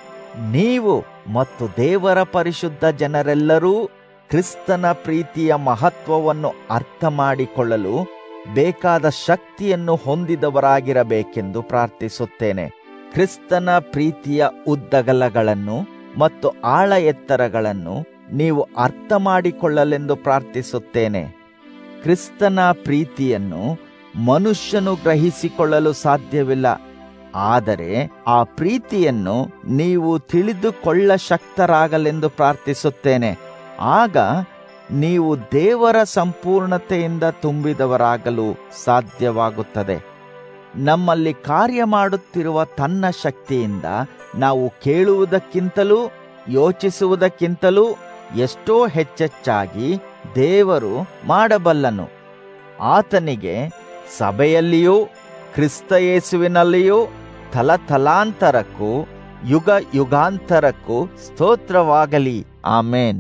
ನೀವು ಮತ್ತು ದೇವರ ಪರಿಶುದ್ಧ ಜನರೆಲ್ಲರೂ ಕ್ರಿಸ್ತನ ಪ್ರೀತಿಯ ಮಹತ್ವವನ್ನು ಅರ್ಥ ಮಾಡಿಕೊಳ್ಳಲು ಬೇಕಾದ ಶಕ್ತಿಯನ್ನು ಹೊಂದಿದವರಾಗಿರಬೇಕೆಂದು ಪ್ರಾರ್ಥಿಸುತ್ತೇನೆ ಕ್ರಿಸ್ತನ ಪ್ರೀತಿಯ ಉದ್ದಗಲಗಳನ್ನು ಮತ್ತು ಆಳ ಎತ್ತರಗಳನ್ನು ನೀವು ಅರ್ಥ ಮಾಡಿಕೊಳ್ಳಲೆಂದು ಪ್ರಾರ್ಥಿಸುತ್ತೇನೆ ಕ್ರಿಸ್ತನ ಪ್ರೀತಿಯನ್ನು ಮನುಷ್ಯನು ಗ್ರಹಿಸಿಕೊಳ್ಳಲು ಸಾಧ್ಯವಿಲ್ಲ ಆದರೆ ಆ ಪ್ರೀತಿಯನ್ನು ನೀವು ತಿಳಿದುಕೊಳ್ಳ ಶಕ್ತರಾಗಲೆಂದು ಪ್ರಾರ್ಥಿಸುತ್ತೇನೆ ಆಗ ನೀವು ದೇವರ ಸಂಪೂರ್ಣತೆಯಿಂದ ತುಂಬಿದವರಾಗಲು ಸಾಧ್ಯವಾಗುತ್ತದೆ ನಮ್ಮಲ್ಲಿ ಕಾರ್ಯ ಮಾಡುತ್ತಿರುವ ತನ್ನ ಶಕ್ತಿಯಿಂದ ನಾವು ಕೇಳುವುದಕ್ಕಿಂತಲೂ ಯೋಚಿಸುವುದಕ್ಕಿಂತಲೂ ಎಷ್ಟೋ ಹೆಚ್ಚೆಚ್ಚಾಗಿ ದೇವರು ಮಾಡಬಲ್ಲನು ಆತನಿಗೆ ಸಭೆಯಲ್ಲಿಯೂ ಕ್ರಿಸ್ತ ಯೇಸುವಿನಲ್ಲಿಯೂ ತಲತಲಾಂತರಕ್ಕೂ ಯುಗ ಯುಗಾಂತರಕ್ಕೂ ಸ್ತೋತ್ರವಾಗಲಿ ಆಮೇನ್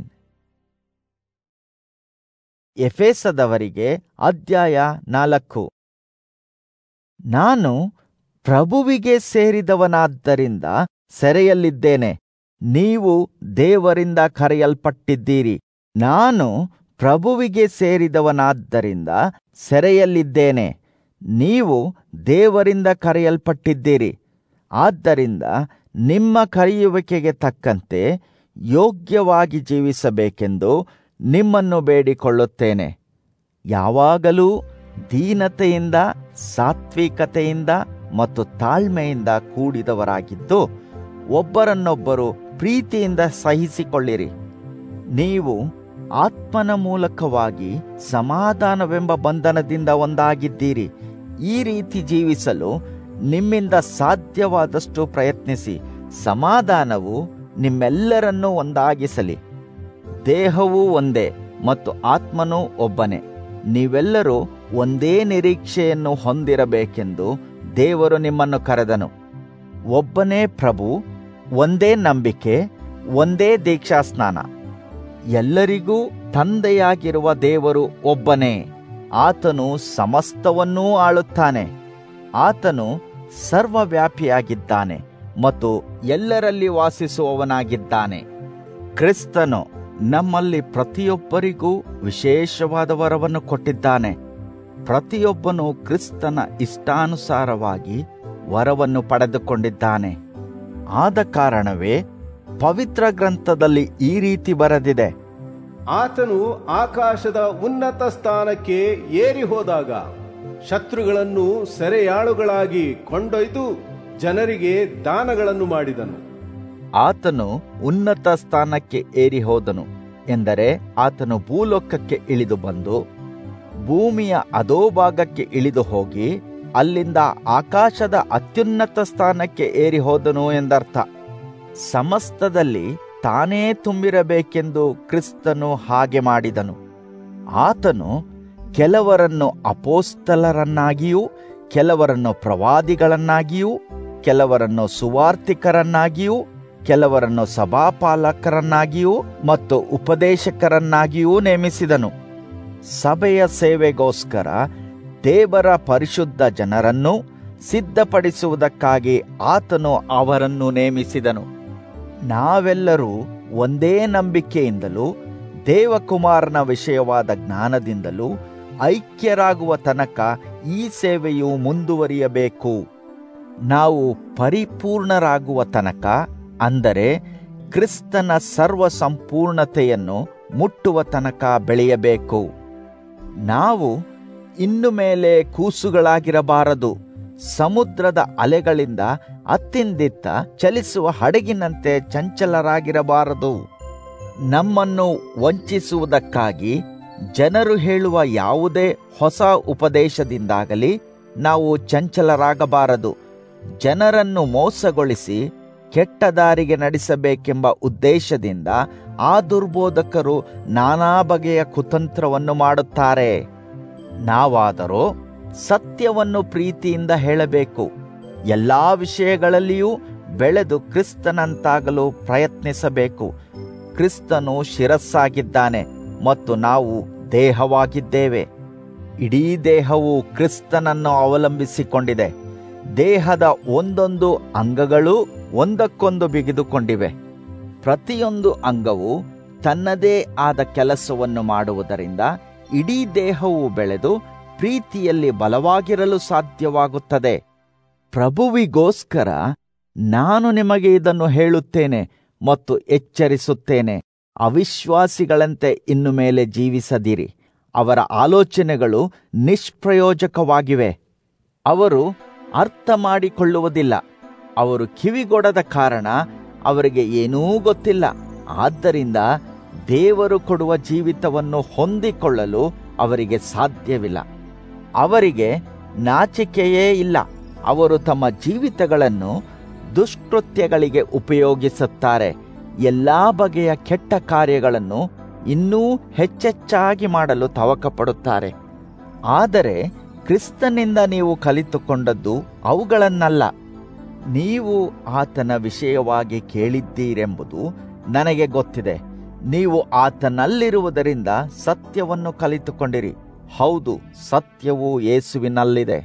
ಎಫೇಸದವರಿಗೆ ಅಧ್ಯಾಯ ನಾಲ್ಕು ನಾನು ಪ್ರಭುವಿಗೆ ಸೇರಿದವನಾದ್ದರಿಂದ ಸೆರೆಯಲ್ಲಿದ್ದೇನೆ ನೀವು ದೇವರಿಂದ ಕರೆಯಲ್ಪಟ್ಟಿದ್ದೀರಿ ನಾನು ಪ್ರಭುವಿಗೆ ಸೇರಿದವನಾದ್ದರಿಂದ ಸೆರೆಯಲ್ಲಿದ್ದೇನೆ ನೀವು ದೇವರಿಂದ ಕರೆಯಲ್ಪಟ್ಟಿದ್ದೀರಿ ಆದ್ದರಿಂದ ನಿಮ್ಮ ಕರೆಯುವಿಕೆಗೆ ತಕ್ಕಂತೆ ಯೋಗ್ಯವಾಗಿ ಜೀವಿಸಬೇಕೆಂದು ನಿಮ್ಮನ್ನು ಬೇಡಿಕೊಳ್ಳುತ್ತೇನೆ ಯಾವಾಗಲೂ ದೀನತೆಯಿಂದ ಸಾತ್ವಿಕತೆಯಿಂದ ಮತ್ತು ತಾಳ್ಮೆಯಿಂದ ಕೂಡಿದವರಾಗಿದ್ದು ಒಬ್ಬರನ್ನೊಬ್ಬರು ಪ್ರೀತಿಯಿಂದ ಸಹಿಸಿಕೊಳ್ಳಿರಿ ನೀವು ಆತ್ಮನ ಮೂಲಕವಾಗಿ ಸಮಾಧಾನವೆಂಬ ಬಂಧನದಿಂದ ಒಂದಾಗಿದ್ದೀರಿ ಈ ರೀತಿ ಜೀವಿಸಲು ನಿಮ್ಮಿಂದ ಸಾಧ್ಯವಾದಷ್ಟು ಪ್ರಯತ್ನಿಸಿ ಸಮಾಧಾನವು ನಿಮ್ಮೆಲ್ಲರನ್ನೂ ಒಂದಾಗಿಸಲಿ ದೇಹವೂ ಒಂದೇ ಮತ್ತು ಆತ್ಮನೂ ಒಬ್ಬನೇ ನೀವೆಲ್ಲರೂ ಒಂದೇ ನಿರೀಕ್ಷೆಯನ್ನು ಹೊಂದಿರಬೇಕೆಂದು ದೇವರು ನಿಮ್ಮನ್ನು ಕರೆದನು ಒಬ್ಬನೇ ಪ್ರಭು ಒಂದೇ ನಂಬಿಕೆ ಒಂದೇ ದೀಕ್ಷಾಸ್ನಾನ ಎಲ್ಲರಿಗೂ ತಂದೆಯಾಗಿರುವ ದೇವರು ಒಬ್ಬನೇ ಆತನು ಸಮಸ್ತವನ್ನೂ ಆಳುತ್ತಾನೆ ಆತನು ಸರ್ವವ್ಯಾಪಿಯಾಗಿದ್ದಾನೆ ಮತ್ತು ಎಲ್ಲರಲ್ಲಿ ವಾಸಿಸುವವನಾಗಿದ್ದಾನೆ ಕ್ರಿಸ್ತನು ನಮ್ಮಲ್ಲಿ ಪ್ರತಿಯೊಬ್ಬರಿಗೂ ವಿಶೇಷವಾದ ವರವನ್ನು ಕೊಟ್ಟಿದ್ದಾನೆ ಪ್ರತಿಯೊಬ್ಬನು ಕ್ರಿಸ್ತನ ಇಷ್ಟಾನುಸಾರವಾಗಿ ವರವನ್ನು ಪಡೆದುಕೊಂಡಿದ್ದಾನೆ ಆದ ಕಾರಣವೇ ಪವಿತ್ರ ಗ್ರಂಥದಲ್ಲಿ ಈ ರೀತಿ ಬರೆದಿದೆ
ಆತನು ಆಕಾಶದ ಉನ್ನತ ಸ್ಥಾನಕ್ಕೆ ಏರಿ ಹೋದಾಗ ಶತ್ರುಗಳನ್ನು ಸೆರೆಯಾಳುಗಳಾಗಿ ಕೊಂಡೊಯ್ದು ಜನರಿಗೆ ದಾನಗಳನ್ನು ಮಾಡಿದನು
ಆತನು ಉನ್ನತ ಸ್ಥಾನಕ್ಕೆ ಏರಿ ಹೋದನು ಎಂದರೆ ಆತನು ಭೂಲೋಕಕ್ಕೆ ಇಳಿದು ಬಂದು ಭೂಮಿಯ ಅಧೋಭಾಗಕ್ಕೆ ಇಳಿದು ಹೋಗಿ ಅಲ್ಲಿಂದ ಆಕಾಶದ ಅತ್ಯುನ್ನತ ಸ್ಥಾನಕ್ಕೆ ಏರಿ ಹೋದನು ಎಂದರ್ಥ ಸಮಸ್ತದಲ್ಲಿ ತಾನೇ ತುಂಬಿರಬೇಕೆಂದು ಕ್ರಿಸ್ತನು ಹಾಗೆ ಮಾಡಿದನು ಆತನು ಕೆಲವರನ್ನು ಅಪೋಸ್ತಲರನ್ನಾಗಿಯೂ ಕೆಲವರನ್ನು ಪ್ರವಾದಿಗಳನ್ನಾಗಿಯೂ ಕೆಲವರನ್ನು ಸುವಾರ್ತಿಕರನ್ನಾಗಿಯೂ ಕೆಲವರನ್ನು ಸಭಾಪಾಲಕರನ್ನಾಗಿಯೂ ಮತ್ತು ಉಪದೇಶಕರನ್ನಾಗಿಯೂ ನೇಮಿಸಿದನು ಸಭೆಯ ಸೇವೆಗೋಸ್ಕರ ದೇವರ ಪರಿಶುದ್ಧ ಜನರನ್ನು ಸಿದ್ಧಪಡಿಸುವುದಕ್ಕಾಗಿ ಆತನು ಅವರನ್ನು ನೇಮಿಸಿದನು ನಾವೆಲ್ಲರೂ ಒಂದೇ ನಂಬಿಕೆಯಿಂದಲೂ ದೇವಕುಮಾರನ ವಿಷಯವಾದ ಜ್ಞಾನದಿಂದಲೂ ಐಕ್ಯರಾಗುವ ತನಕ ಈ ಸೇವೆಯು ಮುಂದುವರಿಯಬೇಕು ನಾವು ಪರಿಪೂರ್ಣರಾಗುವ ತನಕ ಅಂದರೆ ಕ್ರಿಸ್ತನ ಸರ್ವ ಸಂಪೂರ್ಣತೆಯನ್ನು ಮುಟ್ಟುವ ತನಕ ಬೆಳೆಯಬೇಕು ನಾವು ಇನ್ನು ಮೇಲೆ ಕೂಸುಗಳಾಗಿರಬಾರದು ಸಮುದ್ರದ ಅಲೆಗಳಿಂದ ಅತ್ತಿಂದಿತ್ತ ಚಲಿಸುವ ಹಡಗಿನಂತೆ ಚಂಚಲರಾಗಿರಬಾರದು ನಮ್ಮನ್ನು ವಂಚಿಸುವುದಕ್ಕಾಗಿ ಜನರು ಹೇಳುವ ಯಾವುದೇ ಹೊಸ ಉಪದೇಶದಿಂದಾಗಲಿ ನಾವು ಚಂಚಲರಾಗಬಾರದು ಜನರನ್ನು ಮೋಸಗೊಳಿಸಿ ಕೆಟ್ಟ ದಾರಿಗೆ ನಡೆಸಬೇಕೆಂಬ ಉದ್ದೇಶದಿಂದ ಆ ದುರ್ಬೋಧಕರು ನಾನಾ ಬಗೆಯ ಕುತಂತ್ರವನ್ನು ಮಾಡುತ್ತಾರೆ ನಾವಾದರೋ ಸತ್ಯವನ್ನು ಪ್ರೀತಿಯಿಂದ ಹೇಳಬೇಕು ಎಲ್ಲಾ ವಿಷಯಗಳಲ್ಲಿಯೂ ಬೆಳೆದು ಕ್ರಿಸ್ತನಂತಾಗಲು ಪ್ರಯತ್ನಿಸಬೇಕು ಕ್ರಿಸ್ತನು ಶಿರಸ್ಸಾಗಿದ್ದಾನೆ ಮತ್ತು ನಾವು ದೇಹವಾಗಿದ್ದೇವೆ ಇಡೀ ದೇಹವು ಕ್ರಿಸ್ತನನ್ನು ಅವಲಂಬಿಸಿಕೊಂಡಿದೆ ದೇಹದ ಒಂದೊಂದು ಅಂಗಗಳು ಒಂದಕ್ಕೊಂದು ಬಿಗಿದುಕೊಂಡಿವೆ ಪ್ರತಿಯೊಂದು ಅಂಗವು ತನ್ನದೇ ಆದ ಕೆಲಸವನ್ನು ಮಾಡುವುದರಿಂದ ಇಡೀ ದೇಹವು ಬೆಳೆದು ಪ್ರೀತಿಯಲ್ಲಿ ಬಲವಾಗಿರಲು ಸಾಧ್ಯವಾಗುತ್ತದೆ ಪ್ರಭುವಿಗೋಸ್ಕರ ನಾನು ನಿಮಗೆ ಇದನ್ನು ಹೇಳುತ್ತೇನೆ ಮತ್ತು ಎಚ್ಚರಿಸುತ್ತೇನೆ ಅವಿಶ್ವಾಸಿಗಳಂತೆ ಇನ್ನು ಮೇಲೆ ಜೀವಿಸದಿರಿ ಅವರ ಆಲೋಚನೆಗಳು ನಿಷ್ಪ್ರಯೋಜಕವಾಗಿವೆ ಅವರು ಅರ್ಥ ಮಾಡಿಕೊಳ್ಳುವುದಿಲ್ಲ ಅವರು ಕಿವಿಗೊಡದ ಕಾರಣ ಅವರಿಗೆ ಏನೂ ಗೊತ್ತಿಲ್ಲ ಆದ್ದರಿಂದ ದೇವರು ಕೊಡುವ ಜೀವಿತವನ್ನು ಹೊಂದಿಕೊಳ್ಳಲು ಅವರಿಗೆ ಸಾಧ್ಯವಿಲ್ಲ ಅವರಿಗೆ ನಾಚಿಕೆಯೇ ಇಲ್ಲ ಅವರು ತಮ್ಮ ಜೀವಿತಗಳನ್ನು ದುಷ್ಕೃತ್ಯಗಳಿಗೆ ಉಪಯೋಗಿಸುತ್ತಾರೆ ಎಲ್ಲಾ ಬಗೆಯ ಕೆಟ್ಟ ಕಾರ್ಯಗಳನ್ನು ಇನ್ನೂ ಹೆಚ್ಚೆಚ್ಚಾಗಿ ಮಾಡಲು ತವಕಪಡುತ್ತಾರೆ ಆದರೆ ಕ್ರಿಸ್ತನಿಂದ ನೀವು ಕಲಿತುಕೊಂಡದ್ದು ಅವುಗಳನ್ನಲ್ಲ ನೀವು ಆತನ ವಿಷಯವಾಗಿ ಕೇಳಿದ್ದೀರೆಂಬುದು ನನಗೆ ಗೊತ್ತಿದೆ ನೀವು ಆತನಲ್ಲಿರುವುದರಿಂದ ಸತ್ಯವನ್ನು ಕಲಿತುಕೊಂಡಿರಿ ಹೌದು ಸತ್ಯವು ಯೇಸುವಿನಲ್ಲಿದೆ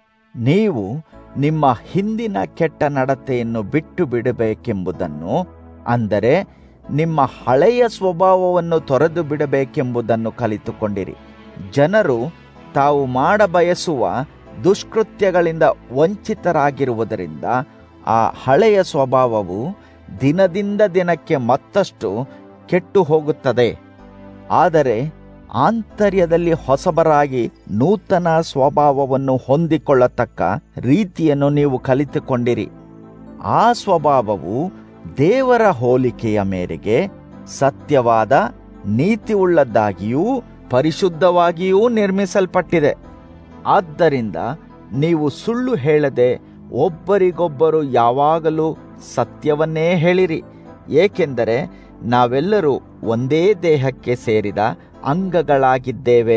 ನೀವು ನಿಮ್ಮ ಹಿಂದಿನ ಕೆಟ್ಟ ನಡತೆಯನ್ನು ಬಿಟ್ಟು ಬಿಡಬೇಕೆಂಬುದನ್ನು ಅಂದರೆ ನಿಮ್ಮ ಹಳೆಯ ಸ್ವಭಾವವನ್ನು ತೊರೆದು ಬಿಡಬೇಕೆಂಬುದನ್ನು ಕಲಿತುಕೊಂಡಿರಿ ಜನರು ತಾವು ಮಾಡಬಯಸುವ ದುಷ್ಕೃತ್ಯಗಳಿಂದ ವಂಚಿತರಾಗಿರುವುದರಿಂದ ಆ ಹಳೆಯ ಸ್ವಭಾವವು ದಿನದಿಂದ ದಿನಕ್ಕೆ ಮತ್ತಷ್ಟು ಕೆಟ್ಟು ಹೋಗುತ್ತದೆ ಆದರೆ ಆಂತರ್ಯದಲ್ಲಿ ಹೊಸಬರಾಗಿ ನೂತನ ಸ್ವಭಾವವನ್ನು ಹೊಂದಿಕೊಳ್ಳತಕ್ಕ ರೀತಿಯನ್ನು ನೀವು ಕಲಿತುಕೊಂಡಿರಿ ಆ ಸ್ವಭಾವವು ದೇವರ ಹೋಲಿಕೆಯ ಮೇರೆಗೆ ಸತ್ಯವಾದ ನೀತಿಯುಳ್ಳದ್ದಾಗಿಯೂ ಪರಿಶುದ್ಧವಾಗಿಯೂ ನಿರ್ಮಿಸಲ್ಪಟ್ಟಿದೆ ಆದ್ದರಿಂದ ನೀವು ಸುಳ್ಳು ಹೇಳದೆ ಒಬ್ಬರಿಗೊಬ್ಬರು ಯಾವಾಗಲೂ ಸತ್ಯವನ್ನೇ ಹೇಳಿರಿ ಏಕೆಂದರೆ ನಾವೆಲ್ಲರೂ ಒಂದೇ ದೇಹಕ್ಕೆ ಸೇರಿದ ಅಂಗಗಳಾಗಿದ್ದೇವೆ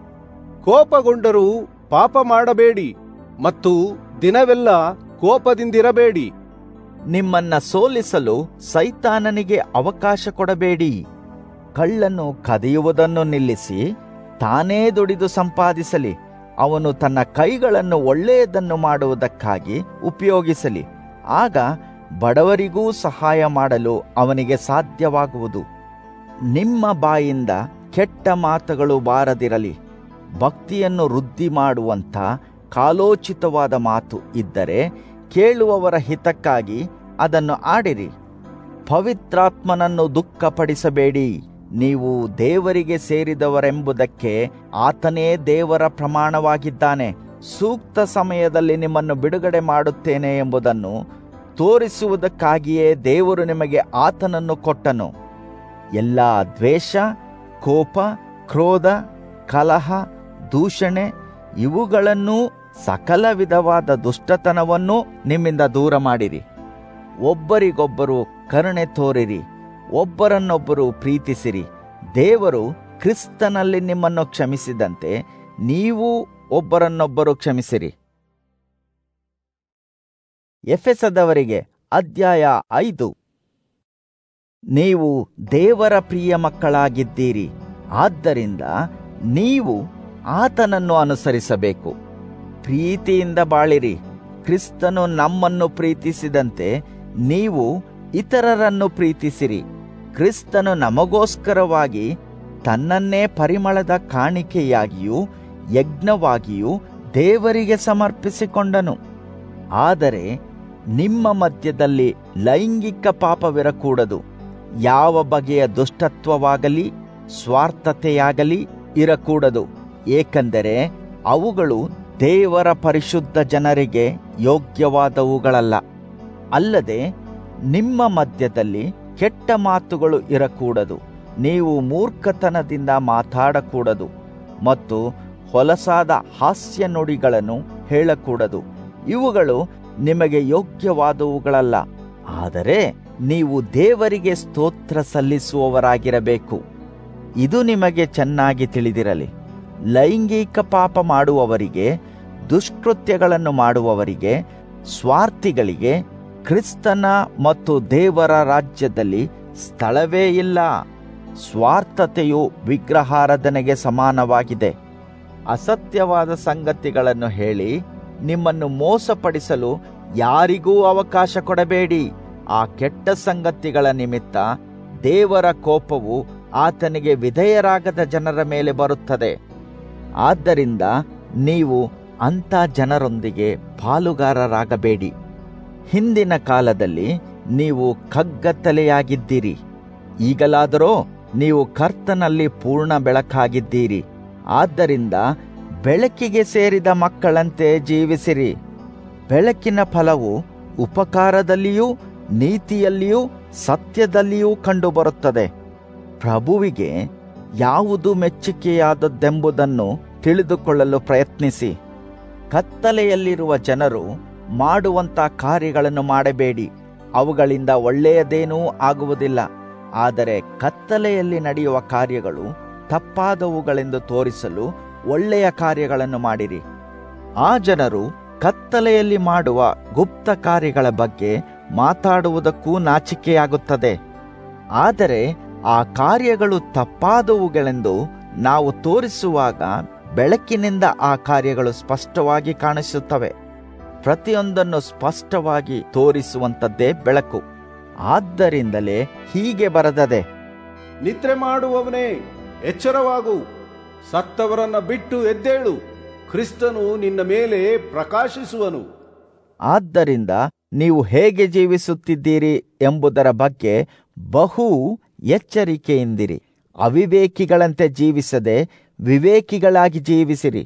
ಕೋಪಗೊಂಡರೂ ಪಾಪ ಮಾಡಬೇಡಿ ಮತ್ತು ದಿನವೆಲ್ಲ ಕೋಪದಿಂದಿರಬೇಡಿ
ನಿಮ್ಮನ್ನ ಸೋಲಿಸಲು ಸೈತಾನನಿಗೆ ಅವಕಾಶ ಕೊಡಬೇಡಿ ಕಳ್ಳನು ಕದಿಯುವುದನ್ನು ನಿಲ್ಲಿಸಿ ತಾನೇ ದುಡಿದು ಸಂಪಾದಿಸಲಿ ಅವನು ತನ್ನ ಕೈಗಳನ್ನು ಒಳ್ಳೆಯದನ್ನು ಮಾಡುವುದಕ್ಕಾಗಿ ಉಪಯೋಗಿಸಲಿ ಆಗ ಬಡವರಿಗೂ ಸಹಾಯ ಮಾಡಲು ಅವನಿಗೆ ಸಾಧ್ಯವಾಗುವುದು ನಿಮ್ಮ ಬಾಯಿಂದ ಕೆಟ್ಟ ಮಾತುಗಳು ಬಾರದಿರಲಿ ಭಕ್ತಿಯನ್ನು ವೃದ್ಧಿ ಮಾಡುವಂಥ ಕಾಲೋಚಿತವಾದ ಮಾತು ಇದ್ದರೆ ಕೇಳುವವರ ಹಿತಕ್ಕಾಗಿ ಅದನ್ನು ಆಡಿರಿ ಪವಿತ್ರಾತ್ಮನನ್ನು ದುಃಖಪಡಿಸಬೇಡಿ ನೀವು ದೇವರಿಗೆ ಸೇರಿದವರೆಂಬುದಕ್ಕೆ ಆತನೇ ದೇವರ ಪ್ರಮಾಣವಾಗಿದ್ದಾನೆ ಸೂಕ್ತ ಸಮಯದಲ್ಲಿ ನಿಮ್ಮನ್ನು ಬಿಡುಗಡೆ ಮಾಡುತ್ತೇನೆ ಎಂಬುದನ್ನು ತೋರಿಸುವುದಕ್ಕಾಗಿಯೇ ದೇವರು ನಿಮಗೆ ಆತನನ್ನು ಕೊಟ್ಟನು ಎಲ್ಲ ದ್ವೇಷ ಕೋಪ ಕ್ರೋಧ ಕಲಹ ದೂಷಣೆ ಇವುಗಳನ್ನೂ ಸಕಲ ವಿಧವಾದ ದುಷ್ಟತನವನ್ನು ನಿಮ್ಮಿಂದ ದೂರ ಮಾಡಿರಿ ಒಬ್ಬರಿಗೊಬ್ಬರು ಕರುಣೆ ತೋರಿರಿ ಒಬ್ಬರನ್ನೊಬ್ಬರು ಪ್ರೀತಿಸಿರಿ ದೇವರು ಕ್ರಿಸ್ತನಲ್ಲಿ ನಿಮ್ಮನ್ನು ಕ್ಷಮಿಸಿದಂತೆ ನೀವು ಒಬ್ಬರನ್ನೊಬ್ಬರು ಕ್ಷಮಿಸಿರಿ ಎಫೆಸದವರಿಗೆ ಅಧ್ಯಾಯ ಐದು ನೀವು ದೇವರ ಪ್ರಿಯ ಮಕ್ಕಳಾಗಿದ್ದೀರಿ ಆದ್ದರಿಂದ ನೀವು ಆತನನ್ನು ಅನುಸರಿಸಬೇಕು ಪ್ರೀತಿಯಿಂದ ಬಾಳಿರಿ ಕ್ರಿಸ್ತನು ನಮ್ಮನ್ನು ಪ್ರೀತಿಸಿದಂತೆ ನೀವು ಇತರರನ್ನು ಪ್ರೀತಿಸಿರಿ ಕ್ರಿಸ್ತನು ನಮಗೋಸ್ಕರವಾಗಿ ತನ್ನನ್ನೇ ಪರಿಮಳದ ಕಾಣಿಕೆಯಾಗಿಯೂ ಯಜ್ಞವಾಗಿಯೂ ದೇವರಿಗೆ ಸಮರ್ಪಿಸಿಕೊಂಡನು ಆದರೆ ನಿಮ್ಮ ಮಧ್ಯದಲ್ಲಿ ಲೈಂಗಿಕ ಪಾಪವಿರಕೂಡದು ಯಾವ ಬಗೆಯ ದುಷ್ಟತ್ವವಾಗಲಿ ಸ್ವಾರ್ಥತೆಯಾಗಲಿ ಇರಕೂಡದು ಏಕೆಂದರೆ ಅವುಗಳು ದೇವರ ಪರಿಶುದ್ಧ ಜನರಿಗೆ ಯೋಗ್ಯವಾದವುಗಳಲ್ಲ ಅಲ್ಲದೆ ನಿಮ್ಮ ಮಧ್ಯದಲ್ಲಿ ಕೆಟ್ಟ ಮಾತುಗಳು ಇರಕೂಡದು ನೀವು ಮೂರ್ಖತನದಿಂದ ಮಾತಾಡಕೂಡದು ಮತ್ತು ಹೊಲಸಾದ ಹಾಸ್ಯ ನುಡಿಗಳನ್ನು ಹೇಳಕೂಡದು ಇವುಗಳು ನಿಮಗೆ ಯೋಗ್ಯವಾದವುಗಳಲ್ಲ ಆದರೆ ನೀವು ದೇವರಿಗೆ ಸ್ತೋತ್ರ ಸಲ್ಲಿಸುವವರಾಗಿರಬೇಕು ಇದು ನಿಮಗೆ ಚೆನ್ನಾಗಿ ತಿಳಿದಿರಲಿ ಲೈಂಗಿಕ ಪಾಪ ಮಾಡುವವರಿಗೆ ದುಷ್ಕೃತ್ಯಗಳನ್ನು ಮಾಡುವವರಿಗೆ ಸ್ವಾರ್ಥಿಗಳಿಗೆ ಕ್ರಿಸ್ತನ ಮತ್ತು ದೇವರ ರಾಜ್ಯದಲ್ಲಿ ಸ್ಥಳವೇ ಇಲ್ಲ ಸ್ವಾರ್ಥತೆಯು ವಿಗ್ರಹಾರಾಧನೆಗೆ ಸಮಾನವಾಗಿದೆ ಅಸತ್ಯವಾದ ಸಂಗತಿಗಳನ್ನು ಹೇಳಿ ನಿಮ್ಮನ್ನು ಮೋಸಪಡಿಸಲು ಯಾರಿಗೂ ಅವಕಾಶ ಕೊಡಬೇಡಿ ಆ ಕೆಟ್ಟ ಸಂಗತಿಗಳ ನಿಮಿತ್ತ ದೇವರ ಕೋಪವು ಆತನಿಗೆ ವಿಧೇಯರಾಗದ ಜನರ ಮೇಲೆ ಬರುತ್ತದೆ ಆದ್ದರಿಂದ ನೀವು ಅಂಥ ಜನರೊಂದಿಗೆ ಪಾಲುಗಾರರಾಗಬೇಡಿ ಹಿಂದಿನ ಕಾಲದಲ್ಲಿ ನೀವು ಕಗ್ಗತ್ತಲೆಯಾಗಿದ್ದೀರಿ ಈಗಲಾದರೋ ನೀವು ಕರ್ತನಲ್ಲಿ ಪೂರ್ಣ ಬೆಳಕಾಗಿದ್ದೀರಿ ಆದ್ದರಿಂದ ಬೆಳಕಿಗೆ ಸೇರಿದ ಮಕ್ಕಳಂತೆ ಜೀವಿಸಿರಿ ಬೆಳಕಿನ ಫಲವು ಉಪಕಾರದಲ್ಲಿಯೂ ನೀತಿಯಲ್ಲಿಯೂ ಸತ್ಯದಲ್ಲಿಯೂ ಕಂಡುಬರುತ್ತದೆ ಪ್ರಭುವಿಗೆ ಯಾವುದು ಮೆಚ್ಚುಗೆಯಾದದ್ದೆಂಬುದನ್ನು ತಿಳಿದುಕೊಳ್ಳಲು ಪ್ರಯತ್ನಿಸಿ ಕತ್ತಲೆಯಲ್ಲಿರುವ ಜನರು ಮಾಡುವಂಥ ಕಾರ್ಯಗಳನ್ನು ಮಾಡಬೇಡಿ ಅವುಗಳಿಂದ ಒಳ್ಳೆಯದೇನೂ ಆಗುವುದಿಲ್ಲ ಆದರೆ ಕತ್ತಲೆಯಲ್ಲಿ ನಡೆಯುವ ಕಾರ್ಯಗಳು ತಪ್ಪಾದವುಗಳೆಂದು ತೋರಿಸಲು ಒಳ್ಳೆಯ ಕಾರ್ಯಗಳನ್ನು ಮಾಡಿರಿ ಆ ಜನರು ಕತ್ತಲೆಯಲ್ಲಿ ಮಾಡುವ ಗುಪ್ತ ಕಾರ್ಯಗಳ ಬಗ್ಗೆ ಮಾತಾಡುವುದಕ್ಕೂ ನಾಚಿಕೆಯಾಗುತ್ತದೆ ಆದರೆ ಆ ಕಾರ್ಯಗಳು ತಪ್ಪಾದವುಗಳೆಂದು ನಾವು ತೋರಿಸುವಾಗ ಬೆಳಕಿನಿಂದ ಆ ಕಾರ್ಯಗಳು ಸ್ಪಷ್ಟವಾಗಿ ಕಾಣಿಸುತ್ತವೆ ಪ್ರತಿಯೊಂದನ್ನು ಸ್ಪಷ್ಟವಾಗಿ ತೋರಿಸುವಂಥದ್ದೇ ಬೆಳಕು ಆದ್ದರಿಂದಲೇ ಹೀಗೆ ಬರೆದದೆ
ನಿದ್ರೆ ಮಾಡುವವನೇ ಎಚ್ಚರವಾಗು ಸತ್ತವರನ್ನ ಬಿಟ್ಟು ಎದ್ದೇಳು ಕ್ರಿಸ್ತನು ನಿನ್ನ ಮೇಲೆ ಪ್ರಕಾಶಿಸುವನು
ಆದ್ದರಿಂದ ನೀವು ಹೇಗೆ ಜೀವಿಸುತ್ತಿದ್ದೀರಿ ಎಂಬುದರ ಬಗ್ಗೆ ಬಹು ಎಚ್ಚರಿಕೆಯಿಂದಿರಿ ಅವಿವೇಕಿಗಳಂತೆ ಜೀವಿಸದೆ ವಿವೇಕಿಗಳಾಗಿ ಜೀವಿಸಿರಿ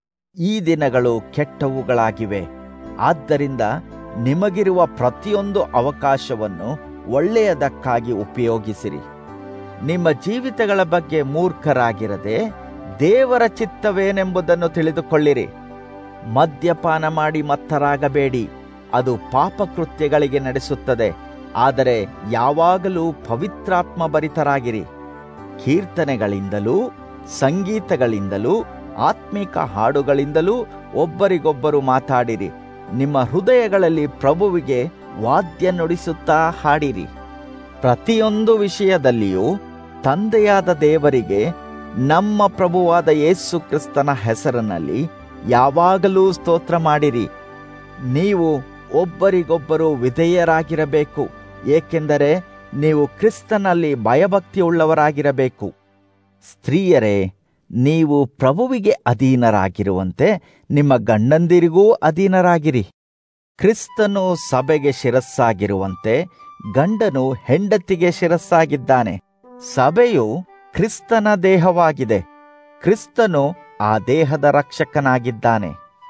ಈ ದಿನಗಳು ಕೆಟ್ಟವುಗಳಾಗಿವೆ ಆದ್ದರಿಂದ ನಿಮಗಿರುವ ಪ್ರತಿಯೊಂದು ಅವಕಾಶವನ್ನು ಒಳ್ಳೆಯದಕ್ಕಾಗಿ ಉಪಯೋಗಿಸಿರಿ ನಿಮ್ಮ ಜೀವಿತಗಳ ಬಗ್ಗೆ ಮೂರ್ಖರಾಗಿರದೆ ದೇವರ ಚಿತ್ತವೇನೆಂಬುದನ್ನು ತಿಳಿದುಕೊಳ್ಳಿರಿ ಮದ್ಯಪಾನ ಮಾಡಿ ಮತ್ತರಾಗಬೇಡಿ ಅದು ಪಾಪಕೃತ್ಯಗಳಿಗೆ ನಡೆಸುತ್ತದೆ ಆದರೆ ಯಾವಾಗಲೂ ಪವಿತ್ರಾತ್ಮ ಭರಿತರಾಗಿರಿ ಕೀರ್ತನೆಗಳಿಂದಲೂ ಸಂಗೀತಗಳಿಂದಲೂ ಆತ್ಮಿಕ ಹಾಡುಗಳಿಂದಲೂ ಒಬ್ಬರಿಗೊಬ್ಬರು ಮಾತಾಡಿರಿ ನಿಮ್ಮ ಹೃದಯಗಳಲ್ಲಿ ಪ್ರಭುವಿಗೆ ವಾದ್ಯ ನುಡಿಸುತ್ತಾ ಹಾಡಿರಿ ಪ್ರತಿಯೊಂದು ವಿಷಯದಲ್ಲಿಯೂ ತಂದೆಯಾದ ದೇವರಿಗೆ ನಮ್ಮ ಪ್ರಭುವಾದ ಯೇಸು ಕ್ರಿಸ್ತನ ಹೆಸರಿನಲ್ಲಿ ಯಾವಾಗಲೂ ಸ್ತೋತ್ರ ಮಾಡಿರಿ ನೀವು ಒಬ್ಬರಿಗೊಬ್ಬರು ವಿಧೇಯರಾಗಿರಬೇಕು ಏಕೆಂದರೆ ನೀವು ಕ್ರಿಸ್ತನಲ್ಲಿ ಭಯಭಕ್ತಿಯುಳ್ಳವರಾಗಿರಬೇಕು ಸ್ತ್ರೀಯರೇ ನೀವು ಪ್ರಭುವಿಗೆ ಅಧೀನರಾಗಿರುವಂತೆ ನಿಮ್ಮ ಗಂಡಂದಿರಿಗೂ ಅಧೀನರಾಗಿರಿ ಕ್ರಿಸ್ತನು ಸಭೆಗೆ ಶಿರಸ್ಸಾಗಿರುವಂತೆ ಗಂಡನು ಹೆಂಡತಿಗೆ ಶಿರಸ್ಸಾಗಿದ್ದಾನೆ ಸಭೆಯು ಕ್ರಿಸ್ತನ ದೇಹವಾಗಿದೆ ಕ್ರಿಸ್ತನು ಆ ದೇಹದ ರಕ್ಷಕನಾಗಿದ್ದಾನೆ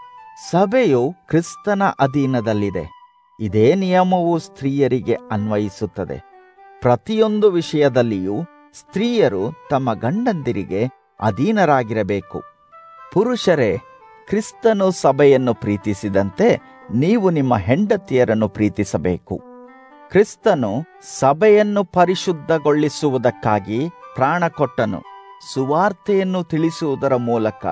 ಸಭೆಯು ಕ್ರಿಸ್ತನ ಅಧೀನದಲ್ಲಿದೆ ಇದೇ ನಿಯಮವು ಸ್ತ್ರೀಯರಿಗೆ ಅನ್ವಯಿಸುತ್ತದೆ ಪ್ರತಿಯೊಂದು ವಿಷಯದಲ್ಲಿಯೂ ಸ್ತ್ರೀಯರು ತಮ್ಮ ಗಂಡಂದಿರಿಗೆ ಅಧೀನರಾಗಿರಬೇಕು ಪುರುಷರೇ ಕ್ರಿಸ್ತನು ಸಭೆಯನ್ನು ಪ್ರೀತಿಸಿದಂತೆ ನೀವು ನಿಮ್ಮ ಹೆಂಡತಿಯರನ್ನು ಪ್ರೀತಿಸಬೇಕು ಕ್ರಿಸ್ತನು ಸಭೆಯನ್ನು ಪರಿಶುದ್ಧಗೊಳಿಸುವುದಕ್ಕಾಗಿ ಪ್ರಾಣ ಕೊಟ್ಟನು ಸುವಾರ್ತೆಯನ್ನು ತಿಳಿಸುವುದರ ಮೂಲಕ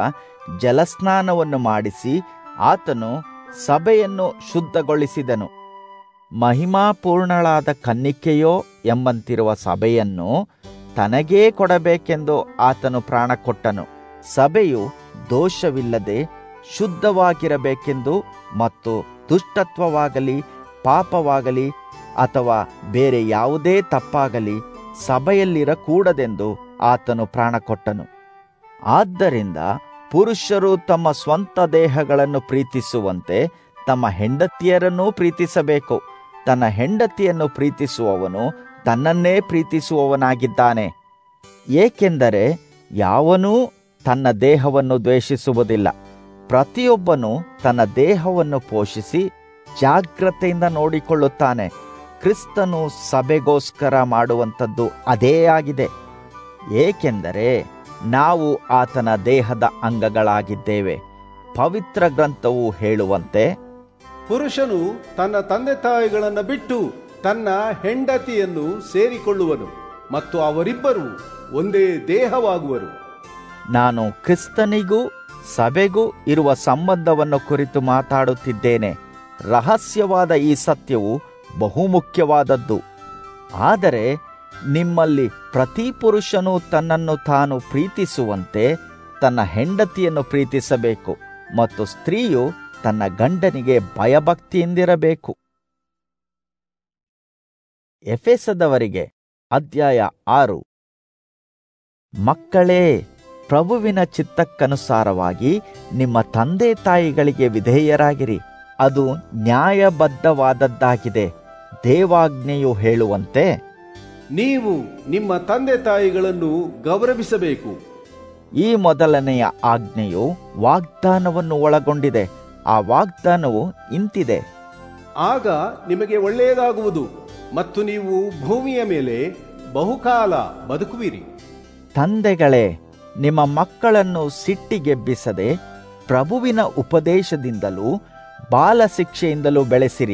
ಜಲಸ್ನಾನವನ್ನು ಮಾಡಿಸಿ ಆತನು ಸಭೆಯನ್ನು ಶುದ್ಧಗೊಳಿಸಿದನು ಮಹಿಮಾಪೂರ್ಣಳಾದ ಕನ್ನಿಕೆಯೋ ಎಂಬಂತಿರುವ ಸಭೆಯನ್ನು ತನಗೇ ಕೊಡಬೇಕೆಂದು ಆತನು ಪ್ರಾಣ ಕೊಟ್ಟನು ಸಭೆಯು ದೋಷವಿಲ್ಲದೆ ಶುದ್ಧವಾಗಿರಬೇಕೆಂದು ಮತ್ತು ದುಷ್ಟತ್ವವಾಗಲಿ ಪಾಪವಾಗಲಿ ಅಥವಾ ಬೇರೆ ಯಾವುದೇ ತಪ್ಪಾಗಲಿ ಸಭೆಯಲ್ಲಿರಕೂಡದೆಂದು ಆತನು ಪ್ರಾಣ ಕೊಟ್ಟನು ಆದ್ದರಿಂದ ಪುರುಷರು ತಮ್ಮ ಸ್ವಂತ ದೇಹಗಳನ್ನು ಪ್ರೀತಿಸುವಂತೆ ತಮ್ಮ ಹೆಂಡತಿಯರನ್ನೂ ಪ್ರೀತಿಸಬೇಕು ತನ್ನ ಹೆಂಡತಿಯನ್ನು ಪ್ರೀತಿಸುವವನು ತನ್ನನ್ನೇ ಪ್ರೀತಿಸುವವನಾಗಿದ್ದಾನೆ ಏಕೆಂದರೆ ಯಾವನೂ ತನ್ನ ದೇಹವನ್ನು ದ್ವೇಷಿಸುವುದಿಲ್ಲ ಪ್ರತಿಯೊಬ್ಬನು ತನ್ನ ದೇಹವನ್ನು ಪೋಷಿಸಿ ಜಾಗ್ರತೆಯಿಂದ ನೋಡಿಕೊಳ್ಳುತ್ತಾನೆ ಕ್ರಿಸ್ತನು ಸಭೆಗೋಸ್ಕರ ಮಾಡುವಂಥದ್ದು ಅದೇ ಆಗಿದೆ ಏಕೆಂದರೆ ನಾವು ಆತನ ದೇಹದ ಅಂಗಗಳಾಗಿದ್ದೇವೆ ಪವಿತ್ರ ಗ್ರಂಥವು ಹೇಳುವಂತೆ
ಪುರುಷನು ತನ್ನ ತಂದೆ ತಾಯಿಗಳನ್ನು ಬಿಟ್ಟು ತನ್ನ ಹೆಂಡತಿಯನ್ನು ಸೇರಿಕೊಳ್ಳುವನು ಮತ್ತು ಅವರಿಬ್ಬರು ಒಂದೇ ದೇಹವಾಗುವರು
ನಾನು ಕ್ರಿಸ್ತನಿಗೂ ಸಭೆಗೂ ಇರುವ ಸಂಬಂಧವನ್ನು ಕುರಿತು ಮಾತಾಡುತ್ತಿದ್ದೇನೆ ರಹಸ್ಯವಾದ ಈ ಸತ್ಯವು ಬಹುಮುಖ್ಯವಾದದ್ದು ಆದರೆ ನಿಮ್ಮಲ್ಲಿ ಪ್ರತಿ ಪುರುಷನು ತನ್ನನ್ನು ತಾನು ಪ್ರೀತಿಸುವಂತೆ ತನ್ನ ಹೆಂಡತಿಯನ್ನು ಪ್ರೀತಿಸಬೇಕು ಮತ್ತು ಸ್ತ್ರೀಯು ತನ್ನ ಗಂಡನಿಗೆ ಭಯಭಕ್ತಿಯಿಂದಿರಬೇಕು ಎಫೆಸದವರಿಗೆ ಅಧ್ಯಾಯ ಆರು ಮಕ್ಕಳೇ ಪ್ರಭುವಿನ ಚಿತ್ತಕ್ಕನುಸಾರವಾಗಿ ನಿಮ್ಮ ತಂದೆ ತಾಯಿಗಳಿಗೆ ವಿಧೇಯರಾಗಿರಿ ಅದು ನ್ಯಾಯಬದ್ಧವಾದದ್ದಾಗಿದೆ ದೇವಾಜ್ಞೆಯು ಹೇಳುವಂತೆ
ನೀವು ನಿಮ್ಮ ತಂದೆ ತಾಯಿಗಳನ್ನು ಗೌರವಿಸಬೇಕು
ಈ ಮೊದಲನೆಯ ಆಜ್ಞೆಯು ವಾಗ್ದಾನವನ್ನು ಒಳಗೊಂಡಿದೆ ಆ ವಾಗ್ದಾನವು ಇಂತಿದೆ
ಆಗ ನಿಮಗೆ ಒಳ್ಳೆಯದಾಗುವುದು ಮತ್ತು ನೀವು ಭೂಮಿಯ ಮೇಲೆ ಬಹುಕಾಲ ಬದುಕುವಿರಿ
ತಂದೆಗಳೇ ನಿಮ್ಮ ಮಕ್ಕಳನ್ನು ಸಿಟ್ಟಿಗೆಬ್ಬಿಸದೆ ಪ್ರಭುವಿನ ಉಪದೇಶದಿಂದಲೂ ಬಾಲಶಿಕ್ಷೆಯಿಂದಲೂ ಬೆಳೆಸಿರಿ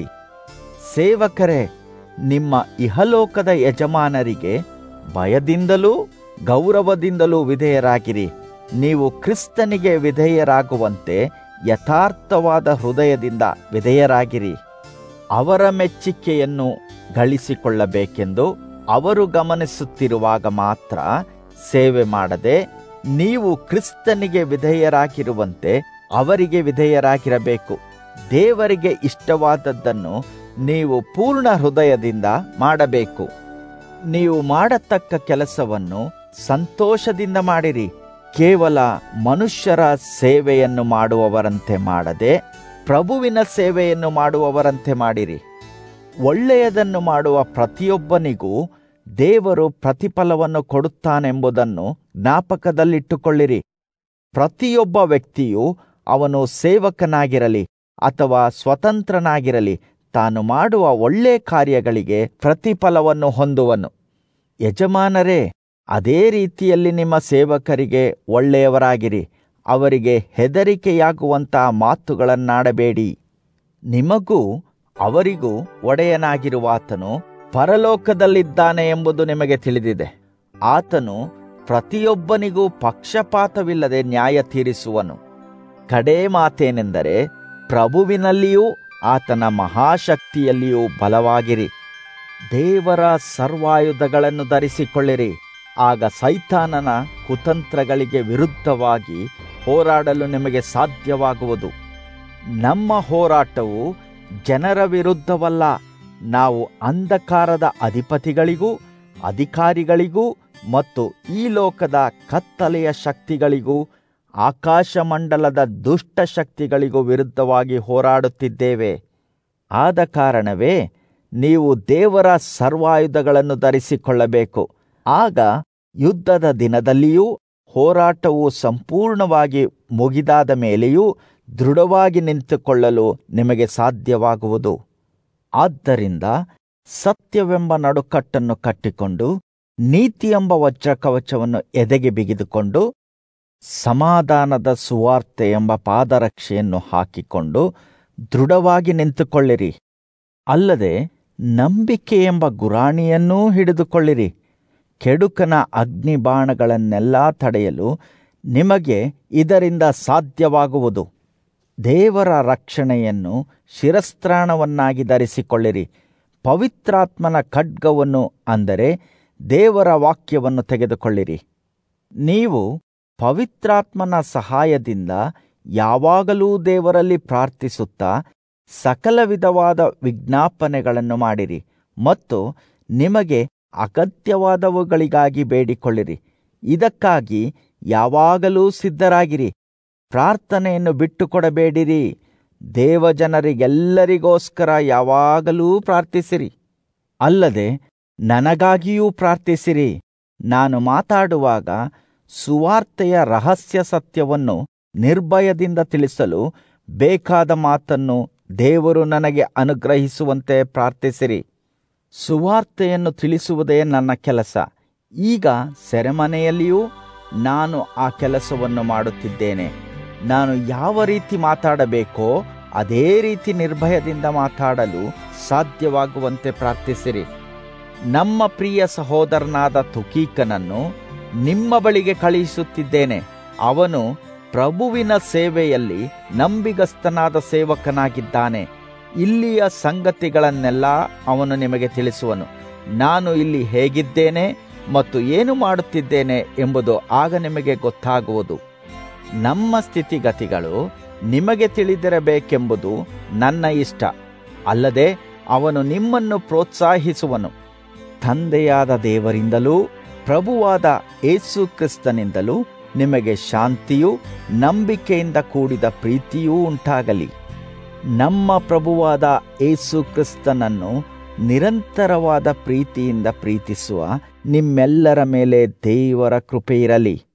ಸೇವಕರೇ ನಿಮ್ಮ ಇಹಲೋಕದ ಯಜಮಾನರಿಗೆ ಭಯದಿಂದಲೂ ಗೌರವದಿಂದಲೂ ವಿಧೇಯರಾಗಿರಿ ನೀವು ಕ್ರಿಸ್ತನಿಗೆ ವಿಧೇಯರಾಗುವಂತೆ ಯಥಾರ್ಥವಾದ ಹೃದಯದಿಂದ ವಿಧೇಯರಾಗಿರಿ ಅವರ ಮೆಚ್ಚಿಕೆಯನ್ನು ಗಳಿಸಿಕೊಳ್ಳಬೇಕೆಂದು ಅವರು ಗಮನಿಸುತ್ತಿರುವಾಗ ಮಾತ್ರ ಸೇವೆ ಮಾಡದೆ ನೀವು ಕ್ರಿಸ್ತನಿಗೆ ವಿಧೇಯರಾಗಿರುವಂತೆ ಅವರಿಗೆ ವಿಧೇಯರಾಗಿರಬೇಕು ದೇವರಿಗೆ ಇಷ್ಟವಾದದ್ದನ್ನು ನೀವು ಪೂರ್ಣ ಹೃದಯದಿಂದ ಮಾಡಬೇಕು ನೀವು ಮಾಡತಕ್ಕ ಕೆಲಸವನ್ನು ಸಂತೋಷದಿಂದ ಮಾಡಿರಿ ಕೇವಲ ಮನುಷ್ಯರ ಸೇವೆಯನ್ನು ಮಾಡುವವರಂತೆ ಮಾಡದೆ ಪ್ರಭುವಿನ ಸೇವೆಯನ್ನು ಮಾಡುವವರಂತೆ ಮಾಡಿರಿ ಒಳ್ಳೆಯದನ್ನು ಮಾಡುವ ಪ್ರತಿಯೊಬ್ಬನಿಗೂ ದೇವರು ಪ್ರತಿಫಲವನ್ನು ಕೊಡುತ್ತಾನೆಂಬುದನ್ನು ಜ್ಞಾಪಕದಲ್ಲಿಟ್ಟುಕೊಳ್ಳಿರಿ ಪ್ರತಿಯೊಬ್ಬ ವ್ಯಕ್ತಿಯು ಅವನು ಸೇವಕನಾಗಿರಲಿ ಅಥವಾ ಸ್ವತಂತ್ರನಾಗಿರಲಿ ತಾನು ಮಾಡುವ ಒಳ್ಳೆ ಕಾರ್ಯಗಳಿಗೆ ಪ್ರತಿಫಲವನ್ನು ಹೊಂದುವನು ಯಜಮಾನರೇ ಅದೇ ರೀತಿಯಲ್ಲಿ ನಿಮ್ಮ ಸೇವಕರಿಗೆ ಒಳ್ಳೆಯವರಾಗಿರಿ ಅವರಿಗೆ ಹೆದರಿಕೆಯಾಗುವಂತಹ ಮಾತುಗಳನ್ನಾಡಬೇಡಿ ನಿಮಗೂ ಅವರಿಗೂ ಒಡೆಯನಾಗಿರುವಾತನು ಪರಲೋಕದಲ್ಲಿದ್ದಾನೆ ಎಂಬುದು ನಿಮಗೆ ತಿಳಿದಿದೆ ಆತನು ಪ್ರತಿಯೊಬ್ಬನಿಗೂ ಪಕ್ಷಪಾತವಿಲ್ಲದೆ ನ್ಯಾಯ ತೀರಿಸುವನು ಕಡೇ ಮಾತೇನೆಂದರೆ ಪ್ರಭುವಿನಲ್ಲಿಯೂ ಆತನ ಮಹಾಶಕ್ತಿಯಲ್ಲಿಯೂ ಬಲವಾಗಿರಿ ದೇವರ ಸರ್ವಾಯುಧಗಳನ್ನು ಧರಿಸಿಕೊಳ್ಳಿರಿ ಆಗ ಸೈತಾನನ ಕುತಂತ್ರಗಳಿಗೆ ವಿರುದ್ಧವಾಗಿ ಹೋರಾಡಲು ನಿಮಗೆ ಸಾಧ್ಯವಾಗುವುದು ನಮ್ಮ ಹೋರಾಟವು ಜನರ ವಿರುದ್ಧವಲ್ಲ ನಾವು ಅಂಧಕಾರದ ಅಧಿಪತಿಗಳಿಗೂ ಅಧಿಕಾರಿಗಳಿಗೂ ಮತ್ತು ಈ ಲೋಕದ ಕತ್ತಲೆಯ ಶಕ್ತಿಗಳಿಗೂ ಆಕಾಶಮಂಡಲದ ದುಷ್ಟ ಶಕ್ತಿಗಳಿಗೂ ವಿರುದ್ಧವಾಗಿ ಹೋರಾಡುತ್ತಿದ್ದೇವೆ ಆದ ಕಾರಣವೇ ನೀವು ದೇವರ ಸರ್ವಾಯುಧಗಳನ್ನು ಧರಿಸಿಕೊಳ್ಳಬೇಕು ಆಗ ಯುದ್ಧದ ದಿನದಲ್ಲಿಯೂ ಹೋರಾಟವು ಸಂಪೂರ್ಣವಾಗಿ ಮುಗಿದಾದ ಮೇಲೆಯೂ ದೃಢವಾಗಿ ನಿಂತುಕೊಳ್ಳಲು ನಿಮಗೆ ಸಾಧ್ಯವಾಗುವುದು ಆದ್ದರಿಂದ ಸತ್ಯವೆಂಬ ನಡುಕಟ್ಟನ್ನು ಕಟ್ಟಿಕೊಂಡು ನೀತಿ ಎಂಬ ವಜ್ರಕವಚವನ್ನು ಎದೆಗೆ ಬಿಗಿದುಕೊಂಡು ಸಮಾಧಾನದ ಸುವಾರ್ತೆ ಎಂಬ ಪಾದರಕ್ಷೆಯನ್ನು ಹಾಕಿಕೊಂಡು ದೃಢವಾಗಿ ನಿಂತುಕೊಳ್ಳಿರಿ ಅಲ್ಲದೆ ನಂಬಿಕೆ ಎಂಬ ಗುರಾಣಿಯನ್ನೂ ಹಿಡಿದುಕೊಳ್ಳಿರಿ ಕೆಡುಕನ ಅಗ್ನಿಬಾಣಗಳನ್ನೆಲ್ಲ ತಡೆಯಲು ನಿಮಗೆ ಇದರಿಂದ ಸಾಧ್ಯವಾಗುವುದು ದೇವರ ರಕ್ಷಣೆಯನ್ನು ಶಿರಸ್ತ್ರಾಣವನ್ನಾಗಿ ಧರಿಸಿಕೊಳ್ಳಿರಿ ಪವಿತ್ರಾತ್ಮನ ಖಡ್ಗವನ್ನು ಅಂದರೆ ದೇವರ ವಾಕ್ಯವನ್ನು ತೆಗೆದುಕೊಳ್ಳಿರಿ ನೀವು ಪವಿತ್ರಾತ್ಮನ ಸಹಾಯದಿಂದ ಯಾವಾಗಲೂ ದೇವರಲ್ಲಿ ಪ್ರಾರ್ಥಿಸುತ್ತಾ ಸಕಲ ವಿಧವಾದ ವಿಜ್ಞಾಪನೆಗಳನ್ನು ಮಾಡಿರಿ ಮತ್ತು ನಿಮಗೆ ಅಗತ್ಯವಾದವುಗಳಿಗಾಗಿ ಬೇಡಿಕೊಳ್ಳಿರಿ ಇದಕ್ಕಾಗಿ ಯಾವಾಗಲೂ ಸಿದ್ಧರಾಗಿರಿ ಪ್ರಾರ್ಥನೆಯನ್ನು ಬಿಟ್ಟುಕೊಡಬೇಡಿರಿ ದೇವಜನರಿಗೆಲ್ಲರಿಗೋಸ್ಕರ ಯಾವಾಗಲೂ ಪ್ರಾರ್ಥಿಸಿರಿ ಅಲ್ಲದೆ ನನಗಾಗಿಯೂ ಪ್ರಾರ್ಥಿಸಿರಿ ನಾನು ಮಾತಾಡುವಾಗ ಸುವಾರ್ತೆಯ ರಹಸ್ಯ ಸತ್ಯವನ್ನು ನಿರ್ಭಯದಿಂದ ತಿಳಿಸಲು ಬೇಕಾದ ಮಾತನ್ನು ದೇವರು ನನಗೆ ಅನುಗ್ರಹಿಸುವಂತೆ ಪ್ರಾರ್ಥಿಸಿರಿ ಸುವಾರ್ತೆಯನ್ನು ತಿಳಿಸುವುದೇ ನನ್ನ ಕೆಲಸ ಈಗ ಸೆರೆಮನೆಯಲ್ಲಿಯೂ ನಾನು ಆ ಕೆಲಸವನ್ನು ಮಾಡುತ್ತಿದ್ದೇನೆ ನಾನು ಯಾವ ರೀತಿ ಮಾತಾಡಬೇಕೋ ಅದೇ ರೀತಿ ನಿರ್ಭಯದಿಂದ ಮಾತಾಡಲು ಸಾಧ್ಯವಾಗುವಂತೆ ಪ್ರಾರ್ಥಿಸಿರಿ ನಮ್ಮ ಪ್ರಿಯ ಸಹೋದರನಾದ ತುಕೀಕನನ್ನು ನಿಮ್ಮ ಬಳಿಗೆ ಕಳುಹಿಸುತ್ತಿದ್ದೇನೆ ಅವನು ಪ್ರಭುವಿನ ಸೇವೆಯಲ್ಲಿ ನಂಬಿಗಸ್ತನಾದ ಸೇವಕನಾಗಿದ್ದಾನೆ ಇಲ್ಲಿಯ ಸಂಗತಿಗಳನ್ನೆಲ್ಲ ಅವನು ನಿಮಗೆ ತಿಳಿಸುವನು ನಾನು ಇಲ್ಲಿ ಹೇಗಿದ್ದೇನೆ ಮತ್ತು ಏನು ಮಾಡುತ್ತಿದ್ದೇನೆ ಎಂಬುದು ಆಗ ನಿಮಗೆ ಗೊತ್ತಾಗುವುದು ನಮ್ಮ ಸ್ಥಿತಿಗತಿಗಳು ನಿಮಗೆ ತಿಳಿದಿರಬೇಕೆಂಬುದು ನನ್ನ ಇಷ್ಟ ಅಲ್ಲದೆ ಅವನು ನಿಮ್ಮನ್ನು ಪ್ರೋತ್ಸಾಹಿಸುವನು ತಂದೆಯಾದ ದೇವರಿಂದಲೂ ಪ್ರಭುವಾದ ಏಸು ಕ್ರಿಸ್ತನಿಂದಲೂ ನಿಮಗೆ ಶಾಂತಿಯೂ ನಂಬಿಕೆಯಿಂದ ಕೂಡಿದ ಪ್ರೀತಿಯೂ ಉಂಟಾಗಲಿ ನಮ್ಮ ಪ್ರಭುವಾದ ಏಸು ಕ್ರಿಸ್ತನನ್ನು ನಿರಂತರವಾದ ಪ್ರೀತಿಯಿಂದ ಪ್ರೀತಿಸುವ ನಿಮ್ಮೆಲ್ಲರ ಮೇಲೆ ದೇವರ ಕೃಪೆಯಿರಲಿ